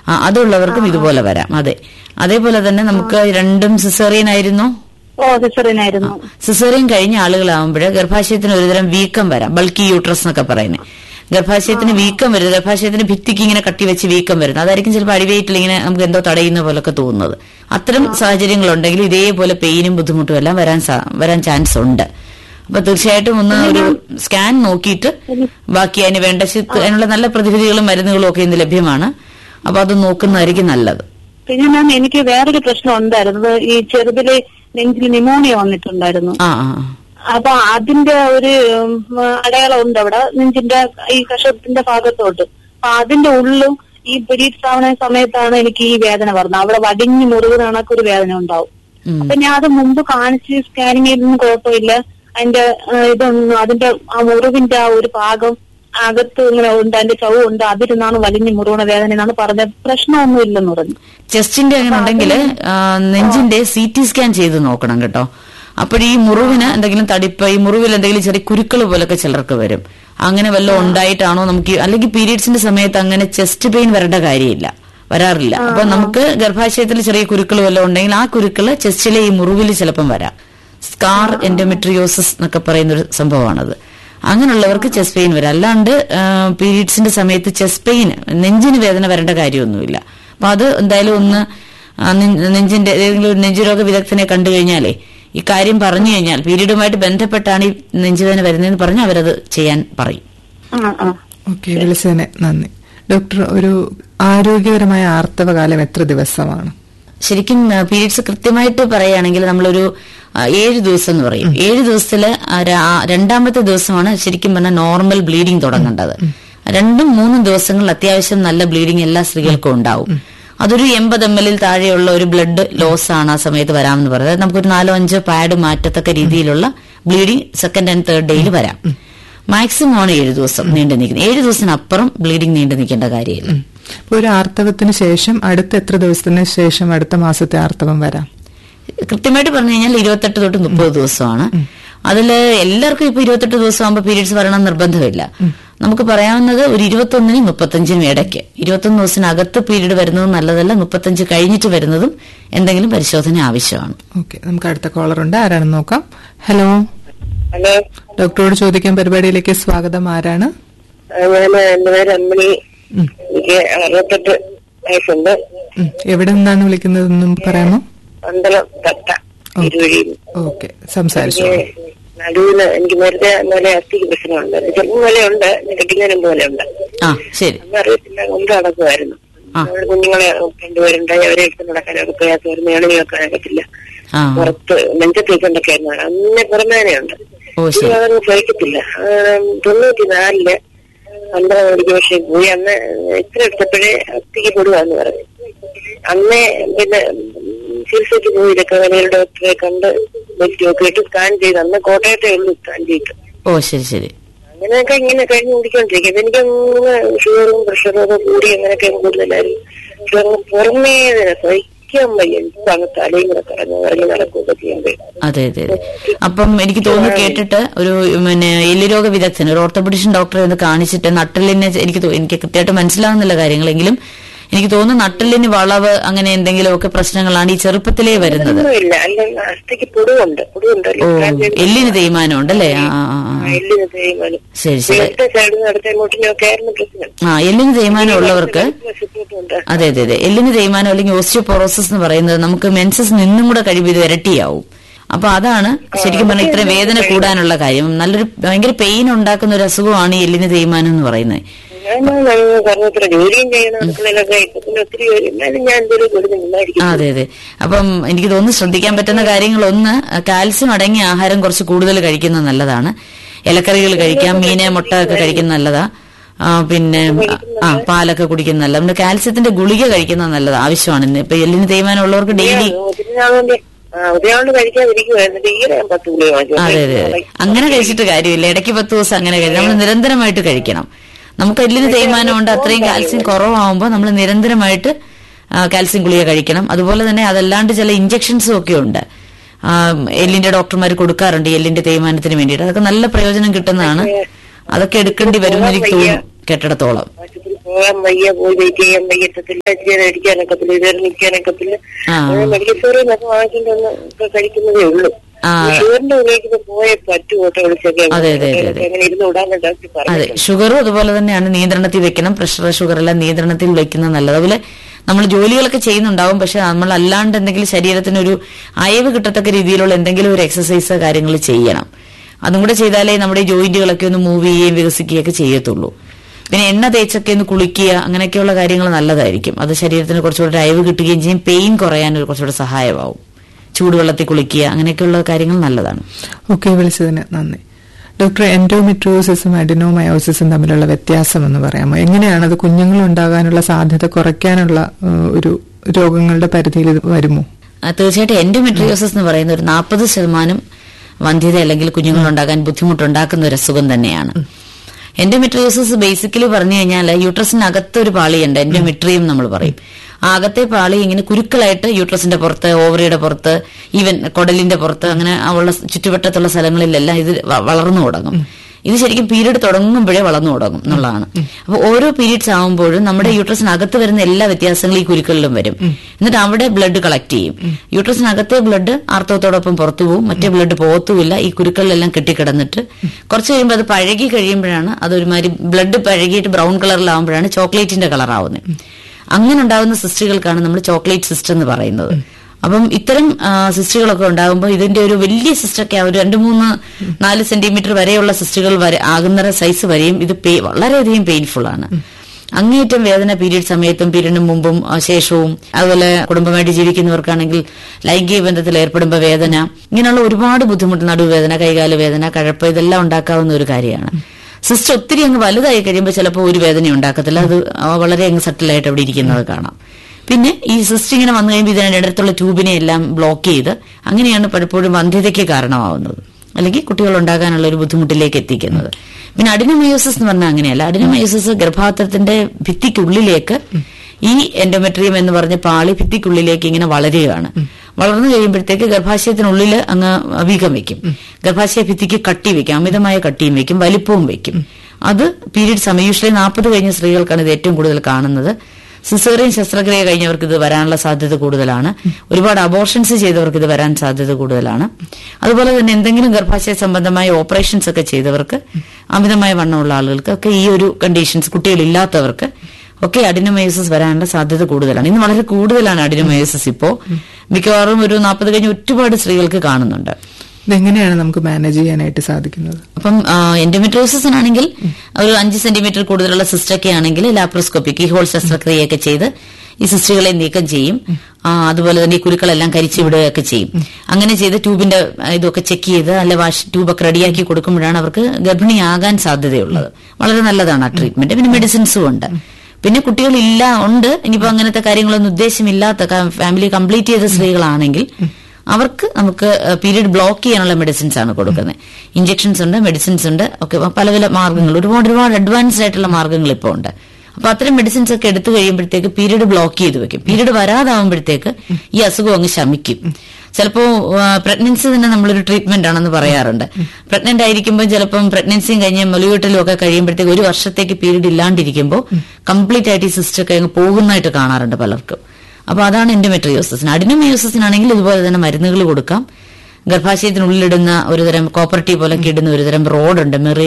ആ അതുള്ളവർക്കും ഇതുപോലെ വരാം അതെ അതേപോലെ തന്നെ നമുക്ക് രണ്ടും സിസേറിയൻ ആയിരുന്നു ഓ സിസറിനായിരുന്നു സിസേറിയൻ കഴിഞ്ഞ ആളുകളാവുമ്പോൾ ഗർഭാശയത്തിന് ഒരുതരം വീക്കം വരാം ബൾക്കി യൂട്രസ് എന്നൊക്കെ പറയുന്നത് ഗർഭാശയത്തിന് വീക്കം വരുന്നത് ഗർഭാശയത്തിന് ഭിത്തിക്ക് ഇങ്ങനെ കട്ടി വെച്ച് വീക്കം വരുന്നത് അതായിരിക്കും ചിലപ്പോൾ അടിവയറ്റിൽ ഇങ്ങനെ നമുക്ക് എന്തോ തടയുന്ന പോലൊക്കെ തോന്നുന്നത് അത്തരം സാഹചര്യങ്ങളുണ്ടെങ്കിൽ ഇതേപോലെ പെയിനും ബുദ്ധിമുട്ടും എല്ലാം വരാൻ സാ- വരാൻ ചാൻസ് ഉണ്ട് അപ്പൊ തീർച്ചയായിട്ടും ഒന്ന് ഒരു സ്കാൻ നോക്കിയിട്ട് ബാക്കി അതിന് വേണ്ട ചി- അതിനുള്ള നല്ല പ്രതിവിധികളും മരുന്നുകളും ഒക്കെ ഇന്ന് ലഭ്യമാണ് അപ്പൊ അത് നോക്കുന്നതായിരിക്കും നല്ലത് പിന്നെ മാം എനിക്ക് വേറൊരു പ്രശ്നം ഉണ്ടായിരുന്നു ഈ ചെറുതിലെ നെഞ്ചിൽ നിമോണിയ വന്നിട്ടുണ്ടായിരുന്നു ആ ആ ആ. അപ്പൊ അതിന്റെ ഒരു ഉം, അടയാളം ഉണ്ട് അവിടെ നെഞ്ചിന്റെ ഈ കഷത്തിന്റെ ഭാഗത്തോട്ട് അപ്പൊ അതിന്റെ ഉള്ളും ഈ പീരീഡ്സ് ആവുന്ന സമയത്താണ് എനിക്ക് ഈ വേദന വരുന്നത് അവിടെ വടിഞ്ഞ് മുറിവ് കണക്കൊരു വേദന ഉണ്ടാവും ഉം. അപ്പൊ ഞാൻ അത് മുമ്പ് കാണിച്ച് സ്കാനിങ് ചെയ്തൊന്നും കുഴപ്പമില്ല അതിന്റെ ആ, ഇതൊന്നും അതിന്റെ ആ മുറിവിന്റെ ആ ഒരു ഭാഗം അകത്ത് ഇങ്ങനെ ഉണ്ട് അതിന്റെ ചവുണ്ട് അതിരുന്നാണ് വലിഞ്ഞ് മുറിവണ വേദന എന്നാണ് പറഞ്ഞത് പ്രശ്നമൊന്നും ഇല്ലെന്ന് പറഞ്ഞു ചെസ്റ്റിന്റെ അങ്ങനെ ഉണ്ടെങ്കിൽ നെഞ്ചിന്റെ സി ടി സ്കാൻ ചെയ്ത് നോക്കണം കേട്ടോ അപ്പോൾ ഈ മുറിവിന് എന്തെങ്കിലും തടിപ്പ് ഈ മുറിവിൽ എന്തെങ്കിലും ചെറിയ കുരുക്കൾ പോലൊക്കെ ചിലർക്ക് വരും അങ്ങനെ വല്ലതും ഉണ്ടായിട്ടാണോ നമുക്ക് ഈ- അല്ലെങ്കിൽ പീരീഡ്സിന്റെ സമയത്ത് അങ്ങനെ ചെസ്റ്റ് പെയിൻ വരേണ്ട കാര്യമില്ല വരാറില്ല അപ്പൊ നമുക്ക് ഗർഭാശയത്തിൽ ചെറിയ കുരുക്കൾ വല്ലതും ഉണ്ടെങ്കിൽ ആ കുരുക്കള് ചെസ്റ്റിലെ ഈ മുറിവിൽ ചിലപ്പം വരാം സ്കാർ എൻഡോമെട്രിയോസിസ് എന്നൊക്കെ പറയുന്ന ഒരു സംഭവമാണത് അങ്ങനെയുള്ളവർക്ക് ചെസ്റ്റ് പെയിൻ വരാം അല്ലാണ്ട് പീരീഡ്സിന്റെ സമയത്ത് ചെസ്റ്റ് പെയിൻ നെഞ്ചിന് വേദന വരേണ്ട കാര്യമൊന്നുമില്ല അപ്പൊ അത് എന്തായാലും ഒന്ന് ആ, നെ- നെഞ്ചിന്റെ ഏതെങ്കിലും ഒരു നെഞ്ചുരോഗ വിദഗ്ധനെ കണ്ടു കഴിഞ്ഞാലേ ഈ കാര്യം പറഞ്ഞു കഴിഞ്ഞാൽ പീരീഡുമായിട്ട് ബന്ധപ്പെട്ടാണ് ഈ നെഞ്ചുവേദന വരുന്നതെന്ന് പറഞ്ഞാൽ അവരത് ചെയ്യാൻ പറയും ആ ആ ഓക്കെ വിളിച്ചതിന് നന്ദി ഡോക്ടർ ഒരു ആരോഗ്യപരമായ ആർത്തവകാലം എത്ര ദിവസമാണ് ശരിക്കും പീരീഡ്സ് കൃത്യമായിട്ട് പറയുകയാണെങ്കിൽ നമ്മളൊരു ആ, ഏഴ് ദിവസം എന്ന് പറയും ഏഴ് ദിവസത്തില് ആ, രാ- രണ്ടാമത്തെ ദിവസമാണ് ശരിക്കും പറഞ്ഞാൽ നോർമൽ ബ്ലീഡിംഗ് തുടങ്ങേണ്ടത് രണ്ടും മൂന്നും ദിവസങ്ങളിൽ അത്യാവശ്യം നല്ല ബ്ലീഡിംഗ് എല്ലാ സ്ത്രീകൾക്കും ഉണ്ടാവും അതൊരു എൺപത് എം എല്ലിൽ താഴെയുള്ള ഒരു ബ്ലഡ് ലോസ് ആണ് ആ സമയത്ത് വരാമെന്ന് പറയുന്നത് അതായത് നമുക്കൊരു നാലോ അഞ്ചോ പാഡ് മാറ്റത്തക്ക രീതിയിലുള്ള ബ്ലീഡിംഗ് സെക്കൻഡ് ആൻഡ് തേർഡ് ഡേയിൽ വരാം മാക്സിമം ആണ് ഏഴ് ദിവസം നീണ്ടു നിൽക്കുന്നത് ഏഴ് ദിവസത്തിനപ്പുറം ബ്ലീഡിംഗ് നീണ്ടു നിൽക്കേണ്ട കാര്യമില്ല ഇപ്പൊ ഒരു ആർത്തവത്തിന് ശേഷം അടുത്ത എത്ര ദിവസത്തിന് ശേഷം അടുത്ത മാസത്തെ ആർത്തവം വരാം കൃത്യമായിട്ട് പറഞ്ഞു കഴിഞ്ഞാൽ ഇരുപത്തെട്ട് തൊട്ട് മുപ്പത് ദിവസമാണ് അതിൽ എല്ലാവർക്കും ഇപ്പൊ ഇരുപത്തെട്ട് ദിവസം ആകുമ്പോൾ പീരീഡ്സ് വരണം നിർബന്ധമില്ല നമുക്ക് പറയാവുന്നത് ഒരു ഇരുപത്തൊന്നിനും മുപ്പത്തഞ്ചിനും ഇടയ്ക്ക് ഇരുപത്തൊന്ന് ദിവസത്തിനകത്ത് പീരീഡ് വരുന്നത് നല്ലതല്ല മുപ്പത്തഞ്ച് കഴിഞ്ഞിട്ട് വരുന്നതും എന്തെങ്കിലും പരിശോധന ആവശ്യമാണ് ഓക്കെ നമുക്ക് അടുത്ത കോളർ ഉണ്ട് ആരാണെന്ന് നോക്കാം ഹലോ ഹലോ ഡോക്ടറോട് ചോദിക്കാൻ പരിപാടിയിലേക്ക് സ്വാഗതം ആരാണ് ഞാൻ എന്റെ പേര് അമ്മിണി എനിക്ക് അറുപത്തെട്ട് വയസ്സുണ്ട് ഉം, എവിടെ നിന്നാണ് വിളിക്കുന്നതെന്നും പറയാമോ പന്തളം തട്ട ഇരുവഴിയിൽ ഓക്കെ സംസാരിച്ചു നടുവിന് എനിക്ക് നേരത്തെ നല്ല അസ്ഥിക്ക് പ്രശ്നമുണ്ട് ചെറുപ്പം പോലെയുണ്ട് കെട്ടിങ്ങനും പോലെ ഉണ്ട് ആ ശരി അന്ന് അറിയത്തില്ല കൊണ്ട് നടക്കുമായിരുന്നു ആ. അവിടെ കുഞ്ഞുങ്ങളെ രണ്ടുപേരുണ്ടായി അവരെ എടുത്ത് നടക്കാനൊക്കെ പ്രയാസമായിരുന്നു ഏണി വെക്കാൻ പറ്റില്ല ആ പുറത്ത് നെഞ്ചത്തേക്കൊണ്ടൊക്കെ ആയിരുന്നു അന്നെ പുറമേനയുണ്ട് ഓ ശരി അതൊന്നും സഹിക്കത്തില്ല തൊണ്ണൂറ്റി നാലില് പന്ത്രണ്ട് മണിക്ക് പക്ഷേ പോയി അന്ന് ഇത്ര എടുത്തപ്പോഴേ അത്തിക്ക് പൊടുവാന്ന് പറഞ്ഞു അന്നേ പിന്നെ ചികിത്സയ്ക്ക് പോയി ഇതൊക്കെ വലിയ ഡോക്ടറെ കണ്ട് ബെൽറ്റ് ഒക്കെ ഇട്ട് സ്കാൻ ചെയ്ത് അന്ന് കോട്ടയത്തെ ഉള്ളു സ്കാൻ ചെയ്ത് ഓ ശരി ശരി അങ്ങനെയൊക്കെ ഇങ്ങനെ കഴിഞ്ഞു കുടിക്കൊണ്ടിരിക്കും അപ്പൊ എനിക്ക് അങ്ങനെ ഷുഗറും പ്രഷറും ഒക്കെ കൂടി അങ്ങനെയൊക്കെ കൂടുതലായിരുന്നു പക്ഷെ അങ്ങ് പുറമേ ഇതിനെ സഹിക്കാൻ വയ്യ ഇപ്പൊ അങ്ങ് തലയും കൂടെ കറങ്ങി ഇറങ്ങി നടക്കുകയൊക്കെ ചെയ്യുമ്പോൾ അതെ അതെ അതെ അപ്പം എനിക്ക് തോന്നുന്നു കേട്ടിട്ട് ഒരു പിന്നെ എല്ലുരോഗ വിദഗ്ധൻ ഒരു ഓർത്തോപെഡിഷൻ ഡോക്ടറെ ഒന്ന് കാണിച്ചിട്ട് നട്ടലിനെ എനിക്ക് തോ- എനിക്ക് കൃത്യമായിട്ട് മനസ്സിലാവുന്നില്ല കാര്യങ്ങളെങ്കിലും എനിക്ക് തോന്നുന്നു നട്ടലിന് വളവ് അങ്ങനെ എന്തെങ്കിലുമൊക്കെ പ്രശ്നങ്ങളാണ് ഈ ചെറുപ്പത്തിലേ വരുന്നത് ഒന്നുമില്ല അല്ല അസ്ഥിക്ക് പൊടിവുണ്ട് പൊടിവുണ്ട് ഓ എല്ലിന് തേയ്മാനം ഉണ്ടല്ലേ ആ ആ, ആ, ആ. എല്ലിന് തേയ്മാനം ശരി ശരി ഇടത്തെ സൈഡിൽ അടുത്ത മുട്ടിനൊക്കെ ആയിരുന്നു പ്രശ്നം ആ എല്ലിന് തേയ്മാനം ഉള്ളവർക്ക് വശത്തോട്ടുണ്ട് അതെ അതെ അതെ എല്ലിന് തേയ്മാനം അല്ലെങ്കിൽ ഓസ്റ്റിയോപോറോസിസ് എന്ന് പറയുന്നത് നമുക്ക് മെൻസസ് നിന്നും കൂടെ കഴിയുമ്പോൾ ഇത് ഇരട്ടിയാവും അപ്പൊ അതാണ് ശരിക്കും പറഞ്ഞാൽ ഇത്രയും വേദന കൂടാനുള്ള കാര്യം നല്ലൊരു ഭയങ്കര പെയിൻ ഉണ്ടാക്കുന്ന ഒരു അസുഖമാണ് ഈ എല്ലിന് തേയ്മാനം എന്ന് പറയുന്നത് ഞാൻ സർവത്ര ജോലിയും ചെയ്യണം അടുക്കളയിലൊക്കെ ഇപ്പൊ പിന്നെ ഒത്തിരി ജോലി എന്നാലും ഞാൻ എന്തെങ്കിലും കൊടുത്ത് നിന്നായിരിക്കും ആ, അതെ അതെ അപ്പം എനിക്ക് തോന്നുന്നു ശ്രദ്ധിക്കാൻ പറ്റുന്ന കാര്യങ്ങൾ ഒന്ന് കാൽസ്യം അടങ്ങിയ ആഹാരം കുറച്ച് കൂടുതൽ കഴിക്കുന്നത് നല്ലതാണ് ഇലക്കറികൾ കഴിക്കാം മീന് മുട്ട ഒക്കെ കഴിക്കുന്നത് നല്ലതാ ആ, പിന്നെ ആ പാലൊക്കെ കുടിക്കുന്നത് നല്ലതാ പിന്നെ കാൽസ്യത്തിന്റെ ഗുളിക കഴിക്കുന്നത് നല്ലതാ ആവശ്യമാണ് ഇന്ന് ഇപ്പൊ എല്ലിന് തേയ്മാനം ഉള്ളവർക്ക് ഡെയിലി ഒത്തിരി നാൾ വേണ്ടി ഒത്തിരി നാൾ കഴിക്കാതിരിക്കുവായിരുന്നു തീരെ ഞാൻ പത്ത് ഗുളിക വാങ്ങിച്ചു അതെ അതെ അതെ അങ്ങനെ കഴിച്ചിട്ട് കാര്യമില്ല ഇടയ്ക്ക് പത്ത് ദിവസം അങ്ങനെ കഴിക്കണം നമ്മൾ നിരന്തരമായിട്ട് കഴിക്കണം നമുക്ക് എല്ലിന് തേയ്മാനം ഉണ്ട് അത്രയും കാൽസ്യം കുറവാകുമ്പോൾ നമ്മൾ നിരന്തരമായിട്ട് ആ, കാൽസ്യം ഗുളിക കഴിക്കണം അതുപോലെ തന്നെ അതല്ലാണ്ട് ചില ഇഞ്ചക്ഷൻസും ഒക്കെ ഉണ്ട് ആ, എല്ലിന്റെ ഡോക്ടർമാർ കൊടുക്കാറുണ്ട് ഈ എല്ലിന്റെ തേയ്മാനത്തിന് വേണ്ടിയിട്ട് അതൊക്കെ നല്ല പ്രയോജനം കിട്ടുന്നതാണ് അതൊക്കെ എടുക്കേണ്ടി വരുമെന്ന് എനിക്ക് തോന്നുന്നു കെട്ടിടത്തോളം ആശുപത്രി പോകാൻ വയ്യ പോയി വെയിറ്റ് ചെയ്യാൻ വയ്യത്തത്തില്ല ചെയ്യാൻ അടിക്കാനൊക്കത്തില്ല ഇതുവരെ നിൽക്കാനൊക്കത്തില്ല ആ. അങ്ങനെ മെഡിക്കൽ സ്റ്റോറിൽ നിന്നൊക്കെ വാങ്ങിക്കൊണ്ടൊന്ന് ഇപ്പൊ കഴിക്കുന്നതേ ഉള്ളൂ ആ. ഷുഗറിന്റെ ഉപയോഗിക്കുന്ന പോയ പറ്റു ഓട്ടോ വിളിച്ചൊക്കെ അതെ, അതെ, അതെ, അതെ. അങ്ങനെ ഇരുന്ന് വിടാൻ ഡോക്ടർ അതെ പറഞ്ഞു ഷുഗറും അതുപോലെ തന്നെയാണ് നിയന്ത്രണത്തിൽ വെക്കണം പ്രഷർ ഷുഗർ എല്ലാം നിയന്ത്രണത്തിൽ വെക്കുന്നത് നല്ലത് അതുപോലെ നമ്മൾ ജോലികളൊക്കെ ചെയ്യുന്നുണ്ടാവും പക്ഷെ നമ്മൾ അല്ലാണ്ട് എന്തെങ്കിലും ശരീരത്തിനൊരു അയവ് കിട്ടത്തക്ക രീതിയിലുള്ള എന്തെങ്കിലും ഒരു എക്സസൈസ് കാര്യങ്ങൾ ചെയ്യണം അതും കൂടെ ചെയ്താലേ നമ്മുടെ ഈ ജോയിന്റുകളൊക്കെ ഒന്ന് മൂവ് ചെയ്യുകയും വികസിക്കുകയൊക്കെ ചെയ്യത്തുള്ളൂ പിന്നെ എണ്ണ തേച്ചൊക്കെ ഒന്ന് കുളിക്കുക അങ്ങനെയൊക്കെയുള്ള കാര്യങ്ങൾ നല്ലതായിരിക്കും അത് ശരീരത്തിന് കുറച്ചുകൂടെ ഒരു അയവ് കിട്ടുകയും ചെയ്യും പെയിൻ കുറയാൻ ഒരു കുറച്ചുകൂടെ സഹായമാവും ചൂടുവെള്ളത്തിൽ കുളിക്കുക അങ്ങനെയൊക്കെയുള്ള കാര്യങ്ങൾ നല്ലതാണ് ഓക്കെ വിളിച്ചതിന് നന്ദി ഡോക്ടർ എൻഡോമെട്രോസിസും അഡിനോമയോസിസും തമ്മിലുള്ള വ്യത്യാസം എന്ന് പറയാമോ എങ്ങനെയാണ് അത് കുഞ്ഞുങ്ങൾ ഉണ്ടാകാനുള്ള സാധ്യത കുറയ്ക്കാനുള്ള ഏഹ്, ഒരു രോഗങ്ങളുടെ പരിധിയിൽ ഇത് വരുമോ ആ, തീർച്ചയായിട്ടും എൻഡോമെട്രിയോസിസ് എന്ന് പറയുന്ന ഒരു നാൽപ്പത് ശതമാനം വന്ധ്യത അല്ലെങ്കിൽ കുഞ്ഞുങ്ങൾ ഉണ്ടാകാൻ ബുദ്ധിമുട്ടുണ്ടാക്കുന്ന ഒരു അസുഖം തന്നെയാണ് എൻഡോമെട്രിയോസിസ് ബേസിക്കലി പറഞ്ഞു കഴിഞ്ഞാൽ യൂട്രസിനകത്ത് ഒരു പാളിയുണ്ട് എൻഡോമെട്രിയം നമ്മൾ പറയും ആ അകത്തെ പാളി ഇങ്ങനെ കുരുക്കളായിട്ട് യൂട്രസിന്റെ പുറത്ത് ഓവറിയുടെ പുറത്ത് ഈവൻ കൊടലിന്റെ പുറത്ത് അങ്ങനെ ഉള്ള ചുറ്റുവട്ടത്തുള്ള സ്ഥലങ്ങളിലെല്ലാം ഇത് വ- വളർന്നു തുടങ്ങും ഇത് ശരിക്കും പീരീഡ് തുടങ്ങുമ്പോഴേ വളർന്നു തുടങ്ങും എന്നുള്ളതാണ് അപ്പൊ ഓരോ പീരീഡ്സ് ആകുമ്പോഴും നമ്മുടെ യൂട്രസിനകത്ത് വരുന്ന എല്ലാ വ്യത്യാസങ്ങളും ഈ കുരുക്കളിലും വരും എന്നിട്ട് അവിടെ ബ്ലഡ് കളക്ട് ചെയ്യും യൂട്രസിനകത്തെ ബ്ലഡ് ആർത്തവത്തോടൊപ്പം പുറത്തു പോകും മറ്റേ ബ്ലഡ് പോകത്തുമില്ല ഈ കുരുക്കളിലെല്ലാം കെട്ടിക്കിടന്നിട്ട് കുറച്ച് കഴിയുമ്പോൾ അത് പഴകി കഴിയുമ്പോഴാണ് അതൊരുമാതിരി ബ്ലഡ് പഴകിയിട്ട് ബ്രൗൺ കളറിലാവുമ്പോഴാണ് ചോക്ലേറ്റിന്റെ കളർ ആവുന്നത് അങ്ങനെ ഉണ്ടാകുന്ന സിസ്റ്റുകൾക്കാണ് നമ്മൾ ചോക്ലേറ്റ് സിസ്റ്റർ എന്ന് പറയുന്നത് അപ്പം ഇത്തരം ആ, സിസ്റ്റുകളൊക്കെ ഉണ്ടാകുമ്പോൾ ഇതിന്റെ ഒരു വലിയ സിസ്റ്റൊക്കെ ഒരു രണ്ട് മൂന്ന് നാല് സെന്റിമീറ്റർ വരെയുള്ള സിസ്റ്റുകൾ വരെ ആകുന്ന സൈസ് വരെയും ഇത് പേ- വളരെയധികം പെയിൻഫുൾ ആണ് അങ്ങേയറ്റം വേദന പീരീഡ് സമയത്തും പീരീഡിന് മുമ്പും ആ, ശേഷവും അതുപോലെ കുടുംബമായിട്ട് ജീവിക്കുന്നവർക്കാണെങ്കിൽ ലൈംഗിക ബന്ധത്തിൽ ഏർപ്പെടുമ്പോൾ വേദന ഇങ്ങനെയുള്ള ഒരുപാട് ബുദ്ധിമുട്ട് നടുവേദന കൈകാല വേദന കഴപ്പ് ഇതെല്ലാം ഉണ്ടാക്കാവുന്ന ഒരു കാര്യമാണ് സിസ്റ്റർ ഒത്തിരി അങ്ങ് വലുതായി കഴിയുമ്പോൾ ചിലപ്പോൾ ഒരു വേദന ഉണ്ടാക്കത്തില്ല അത് ആ വളരെ അങ്ങ് സട്ടിലായിട്ട് അവിടെ ഇരിക്കുന്നത് കാണാം പിന്നെ ഈ സിസ്റ്റ് ഇങ്ങനെ വന്നു കഴിയുമ്പോൾ ഇതിനടുത്തുള്ള ട്യൂബിനെ എല്ലാം ബ്ലോക്ക് ചെയ്ത് അങ്ങനെയാണ് പലപ്പോഴും വന്ധ്യതയ്ക്ക് കാരണമാവുന്നത് അല്ലെങ്കിൽ കുട്ടികൾ ഉണ്ടാകാനുള്ള ഒരു ബുദ്ധിമുട്ടിലേക്ക് എത്തിക്കുന്നത് പിന്നെ അഡിനോമയോസിസ് എന്ന് പറഞ്ഞാൽ അങ്ങനെയല്ല അഡിനോമയോസിസ് ഗർഭാത്രത്തിന്റെ ഭിത്തിക്കുള്ളിലേക്ക് ഈ എൻഡോമെട്രിയം എന്ന് പറഞ്ഞ പാളി ഭിത്തിക്കുള്ളിലേക്ക് ഇങ്ങനെ വളരുകയാണ് വളർന്നു കഴിയുമ്പോഴത്തേക്ക് ഗർഭാശയത്തിനുള്ളിൽ അങ്ങ് വീക്കം വെക്കും ഗർഭാശയ ഭിത്തിക്ക് കട്ടി വെക്കും അമിതമായ കട്ടിയും വെക്കും വലിപ്പവും വെക്കും അത് പീരീഡ് സമയം യൂഷ്വലി നാൽപ്പത് കഴിഞ്ഞ സ്ത്രീകൾക്കാണ് ഇത് ഏറ്റവും കൂടുതൽ കാണുന്നത് സിസേറിയൻ ശസ്ത്രക്രിയ കഴിഞ്ഞവർക്ക് ഇത് വരാനുള്ള സാധ്യത കൂടുതലാണ് ഒരുപാട് അബോർഷൻസ് ചെയ്തവർക്ക് ഇത് വരാൻ സാധ്യത കൂടുതലാണ് അതുപോലെ തന്നെ എന്തെങ്കിലും ഗർഭാശയ സംബന്ധമായ ഓപ്പറേഷൻസ് ഒക്കെ ചെയ്തവർക്ക് അമിതമായ വണ്ണമുള്ള ആളുകൾക്ക് ഒക്കെ ഈ ഒരു കണ്ടീഷൻസ് കുട്ടികളില്ലാത്തവർക്ക് ഒക്കെ അഡിനോമയോസിസ് വരാനുള്ള സാധ്യത കൂടുതലാണ് ഇന്ന് വളരെ കൂടുതലാണ് അഡിനോമയോസിസ് ഇപ്പോ മിക്കവാറും ഒരു നാൽപ്പത് കഴിഞ്ഞ് ഒരുപാട് സ്ത്രീകൾക്ക് കാണുന്നുണ്ട് ഇതെങ്ങനെയാണ് നമുക്ക് മാനേജ് ചെയ്യാനായിട്ട് സാധിക്കുന്നത് അപ്പം എൻഡോമെട്രോസിസിനാണെങ്കിൽ ഒരു അഞ്ച് സെന്റിമീറ്റർ കൂടുതലുള്ള സിസ്റ്റൊക്കെ ആണെങ്കിൽ ലാപ്രോസ്കോപ്പിക് ഈ ഹോൾ ശസ്ത്രക്രിയയൊക്കെ ചെയ്ത് ഈ സിസ്റ്റുകളെ നീക്കം ചെയ്യും ആ, അതുപോലെ തന്നെ ഈ കുരുക്കളെല്ലാം കരിച്ചു വിടുകയൊക്കെ ചെയ്യും അങ്ങനെ ചെയ്ത് ട്യൂബിന്റെ ആ, ഇതൊക്കെ ചെക്ക് ചെയ്ത് അല്ലെ വാഷ് ട്യൂബൊക്കെ റെഡിയാക്കി കൊടുക്കുമ്പോഴാണ് അവർക്ക് ഗർഭിണിയാകാൻ സാധ്യതയുള്ളത് വളരെ നല്ലതാണ് ആ ട്രീറ്റ്മെന്റ് പിന്നെ മെഡിസിൻസും ഉണ്ട് പിന്നെ കുട്ടികളില്ല ഉണ്ട് ഇനിയിപ്പോ അങ്ങനത്തെ കാര്യങ്ങളൊന്നും ഉദ്ദേശമില്ലാത്ത ഫാമിലി കംപ്ലീറ്റ് ചെയ്ത സ്ത്രീകളാണെങ്കിൽ അവർക്ക് നമുക്ക് പീരീഡ് ബ്ലോക്ക് ചെയ്യാനുള്ള മെഡിസിൻസ് ആണ് കൊടുക്കുന്നത് ഇഞ്ചെക്ഷൻസ് ഉണ്ട് മെഡിസിൻസ് ഉണ്ട് ഒക്കെ പല പല മാർഗങ്ങൾ ഒരുപാട് ഒരുപാട് അഡ്വാൻസ്ഡ് ആയിട്ടുള്ള മാർഗങ്ങൾ ഇപ്പോൾ ഉണ്ട് അപ്പൊ അത്തരം മെഡിസിൻസ് ഒക്കെ എടുത്തു കഴിയുമ്പോഴത്തേക്ക് പീരീഡ് ബ്ലോക്ക് ചെയ്ത് വെക്കും പീരീഡ് വരാതാവുമ്പോഴത്തേക്ക് ഈ അസുഖം അങ്ങ് ശമിക്കും ചിലപ്പോ പ്രഗ്നൻസി തന്നെ നമ്മളൊരു ട്രീറ്റ്മെന്റ് ആണെന്ന് പറയാറുണ്ട് പ്രഗ്നന്റ് ആയിരിക്കുമ്പോൾ ചിലപ്പം പ്രഗ്നൻസിയും കഴിഞ്ഞ് മുലയൂട്ടലും ഒക്കെ കഴിയുമ്പോഴത്തേക്ക് ഒരു വർഷത്തേക്ക് പീരീഡ് ഇല്ലാണ്ടിരിക്കുമ്പോൾ കംപ്ലീറ്റ് ആയിട്ട് ഈ സിസ്റ്റം ഒക്കെ അങ്ങ് പോകുന്നതായിട്ട് കാണാറുണ്ട് പലർക്കും അപ്പൊ അതാണ് എൻഡോമെട്രിയോസിന് അഡിനോമയോസിനാണെങ്കിൽ ഇതുപോലെ തന്നെ മരുന്നുകൾ കൊടുക്കാം ഗർഭാശയത്തിനുള്ളിലിടുന്ന ഒരുതരം കോപ്പർട്ടി പോലൊക്കെ ഇടുന്ന ഒരുതരം റോഡുണ്ട് മെറി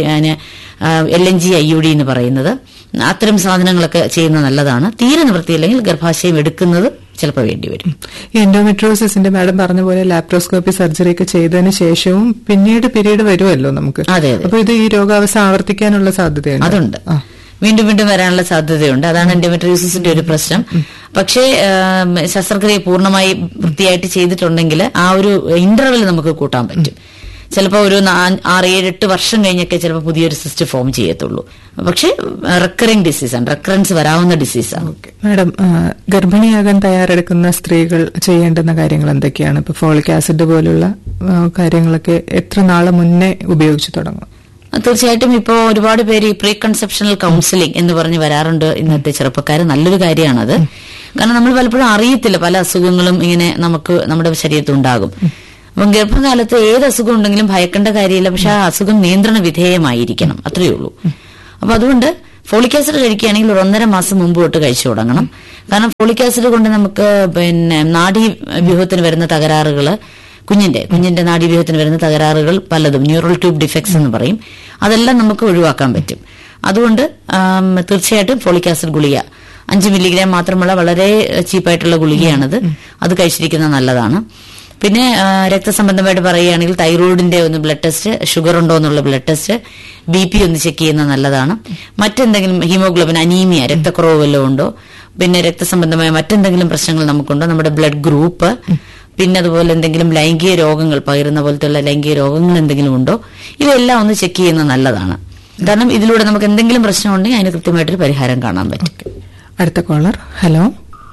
L N G I U D എന്ന് പറയുന്നത് അത്തരം സാധനങ്ങളൊക്കെ ചെയ്യുന്നത് നല്ലതാണ് തീരെ നിവൃത്തിയില്ലെങ്കിൽ ഗർഭാശയം എടുക്കുന്നത് ചിലപ്പോൾ വേണ്ടിവരും ഈ എൻഡോമെട്രോസിന്റെ മാഡം പറഞ്ഞ പോലെ ലാപ്രോസ്കോപ്പി സർജറി ഒക്കെ ചെയ്തതിന് ശേഷവും പിന്നീട് പീരീഡ് വരുമല്ലോ നമുക്ക് അതെ, അതെ. അപ്പൊ ഇത് ഈ രോഗാവസ്ഥ ആവർത്തിക്കാനുള്ള സാധ്യതയുണ്ട് അതുണ്ട് ആ. വീണ്ടും വീണ്ടും വരാനുള്ള സാധ്യതയുണ്ട് അതാണ് എൻഡോമെട്രിയോസിന്റെ ഒരു പ്രശ്നം പക്ഷേ ആം, ശസ്ത്രക്രിയ പൂർണ്ണമായി വൃത്തിയായിട്ട് ചെയ്തിട്ടുണ്ടെങ്കിൽ ആ ഒരു ഇന്റർവെൽ നമുക്ക് കൂട്ടാൻ പറ്റും ചിലപ്പോൾ ഒരു നാ- ആറ് ഏഴ് എട്ട് വർഷം കഴിഞ്ഞൊക്കെ ചിലപ്പോൾ പുതിയൊരു സിസ്റ്റ് ഫോം ചെയ്യത്തുള്ളൂ പക്ഷേ റെക്കറിംഗ് ഡിസീസാണ് റെക്കറൻസ് വരാവുന്ന ഡിസീസാണ് മാഡം ആ, ഗർഭിണിയാകാൻ തയ്യാറെടുക്കുന്ന സ്ത്രീകൾ ചെയ്യേണ്ടുന്ന കാര്യങ്ങൾ എന്തൊക്കെയാണ് ഇപ്പൊ ഫോളിക് ആസിഡ് പോലുള്ള ആ, കാര്യങ്ങളൊക്കെ എത്ര നാളെ മുന്നേ ഉപയോഗിച്ചു തുടങ്ങും തീർച്ചയായിട്ടും ഇപ്പോൾ ഒരുപാട് പേര് ഈ പ്രീ കൺസെപ്ഷണൽ കൗൺസിലിംഗ് എന്ന് പറഞ്ഞ് വരാറുണ്ട് ഇന്നത്തെ ചെറുപ്പക്കാർ നല്ലൊരു കാര്യമാണത് കാരണം നമ്മൾ പലപ്പോഴും അറിയത്തില്ല പല അസുഖങ്ങളും ഇങ്ങനെ നമുക്ക് നമ്മുടെ ശരീരത്തിൽ ഉണ്ടാകും അപ്പം ഗർഭകാലത്ത് ഏത് അസുഖം ഉണ്ടെങ്കിലും ഭയക്കേണ്ട കാര്യമില്ല പക്ഷെ ആ അസുഖം നിയന്ത്രണ വിധേയമായിരിക്കണം അത്രയേ ഉള്ളൂ അപ്പൊ അതുകൊണ്ട് ഫോളിക് ആസിഡ് കഴിക്കുകയാണെങ്കിൽ ഒരു ഒന്നര മാസം മുമ്പ് തൊട്ട് കഴിച്ചു തുടങ്ങണം കാരണം ഫോളിക് ആസിഡ് കൊണ്ട് നമുക്ക് പിന്നെ നാഡീ വ്യൂഹത്തിന് വരുന്ന തകരാറുകള് കുഞ്ഞിന്റെ കുഞ്ഞിന്റെ നാഡീവ്യൂഹത്തിന് വരുന്ന തകരാറുകൾ പലതും ന്യൂറൽ ട്യൂബ് ഡിഫക്ട്സ് എന്ന് പറയും അതെല്ലാം നമുക്ക് ഒഴിവാക്കാൻ പറ്റും അതുകൊണ്ട് ആം, തീർച്ചയായിട്ടും ഫോളിക് ആസിഡ് ഗുളിക അഞ്ച് മില്ലിഗ്രാം മാത്രമുള്ള വളരെ ചീപ്പായിട്ടുള്ള ഗുളികയാണത് അത് കഴിച്ചിരിക്കുന്നത് നല്ലതാണ് പിന്നെ ആ, രക്തസംബന്ധമായിട്ട് പറയുകയാണെങ്കിൽ തൈറോയിഡിന്റെ ഒന്ന് ബ്ലഡ് ടെസ്റ്റ് ഷുഗർ ഉണ്ടോ എന്നുള്ള ബ്ലഡ് ടെസ്റ്റ് ബി പി ഒന്ന് ചെക്ക് ചെയ്യുന്നത് നല്ലതാണ് മറ്റെന്തെങ്കിലും ഹീമോഗ്ലോബിൻ അനീമിയ രക്തക്കുറവ് വല്ലതും ഉണ്ടോ പിന്നെ രക്തസംബന്ധമായ മറ്റെന്തെങ്കിലും പ്രശ്നങ്ങൾ നമുക്കുണ്ടോ നമ്മുടെ ബ്ലഡ് ഗ്രൂപ്പ് പിന്നെ അതുപോലെ എന്തെങ്കിലും ലൈംഗിക രോഗങ്ങൾ പകരുന്ന പോലത്തെയുള്ള ലൈംഗിക രോഗങ്ങൾ എന്തെങ്കിലും ഉണ്ടോ ഇവയെല്ലാം ഒന്ന് ചെക്ക് ചെയ്യുന്നത് നല്ലതാണ് കാരണം ഇതിലൂടെ നമുക്ക് എന്തെങ്കിലും പ്രശ്നമുണ്ടെങ്കിൽ അതിന് കൃത്യമായിട്ടൊരു പരിഹാരം കാണാൻ പറ്റും അടുത്ത കോളർ ഹലോ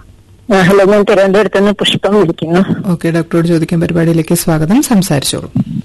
ഹലോ ഞാൻ തിരുവനന്തപുരത്ത് നിന്ന് പുഷ്പം വിളിക്കുന്നു ഓക്കെ ഡോക്ടറോട് ചോദിക്കാൻ പരിപാടിയിലേക്ക് സ്വാഗതം സംസാരിച്ചോളൂ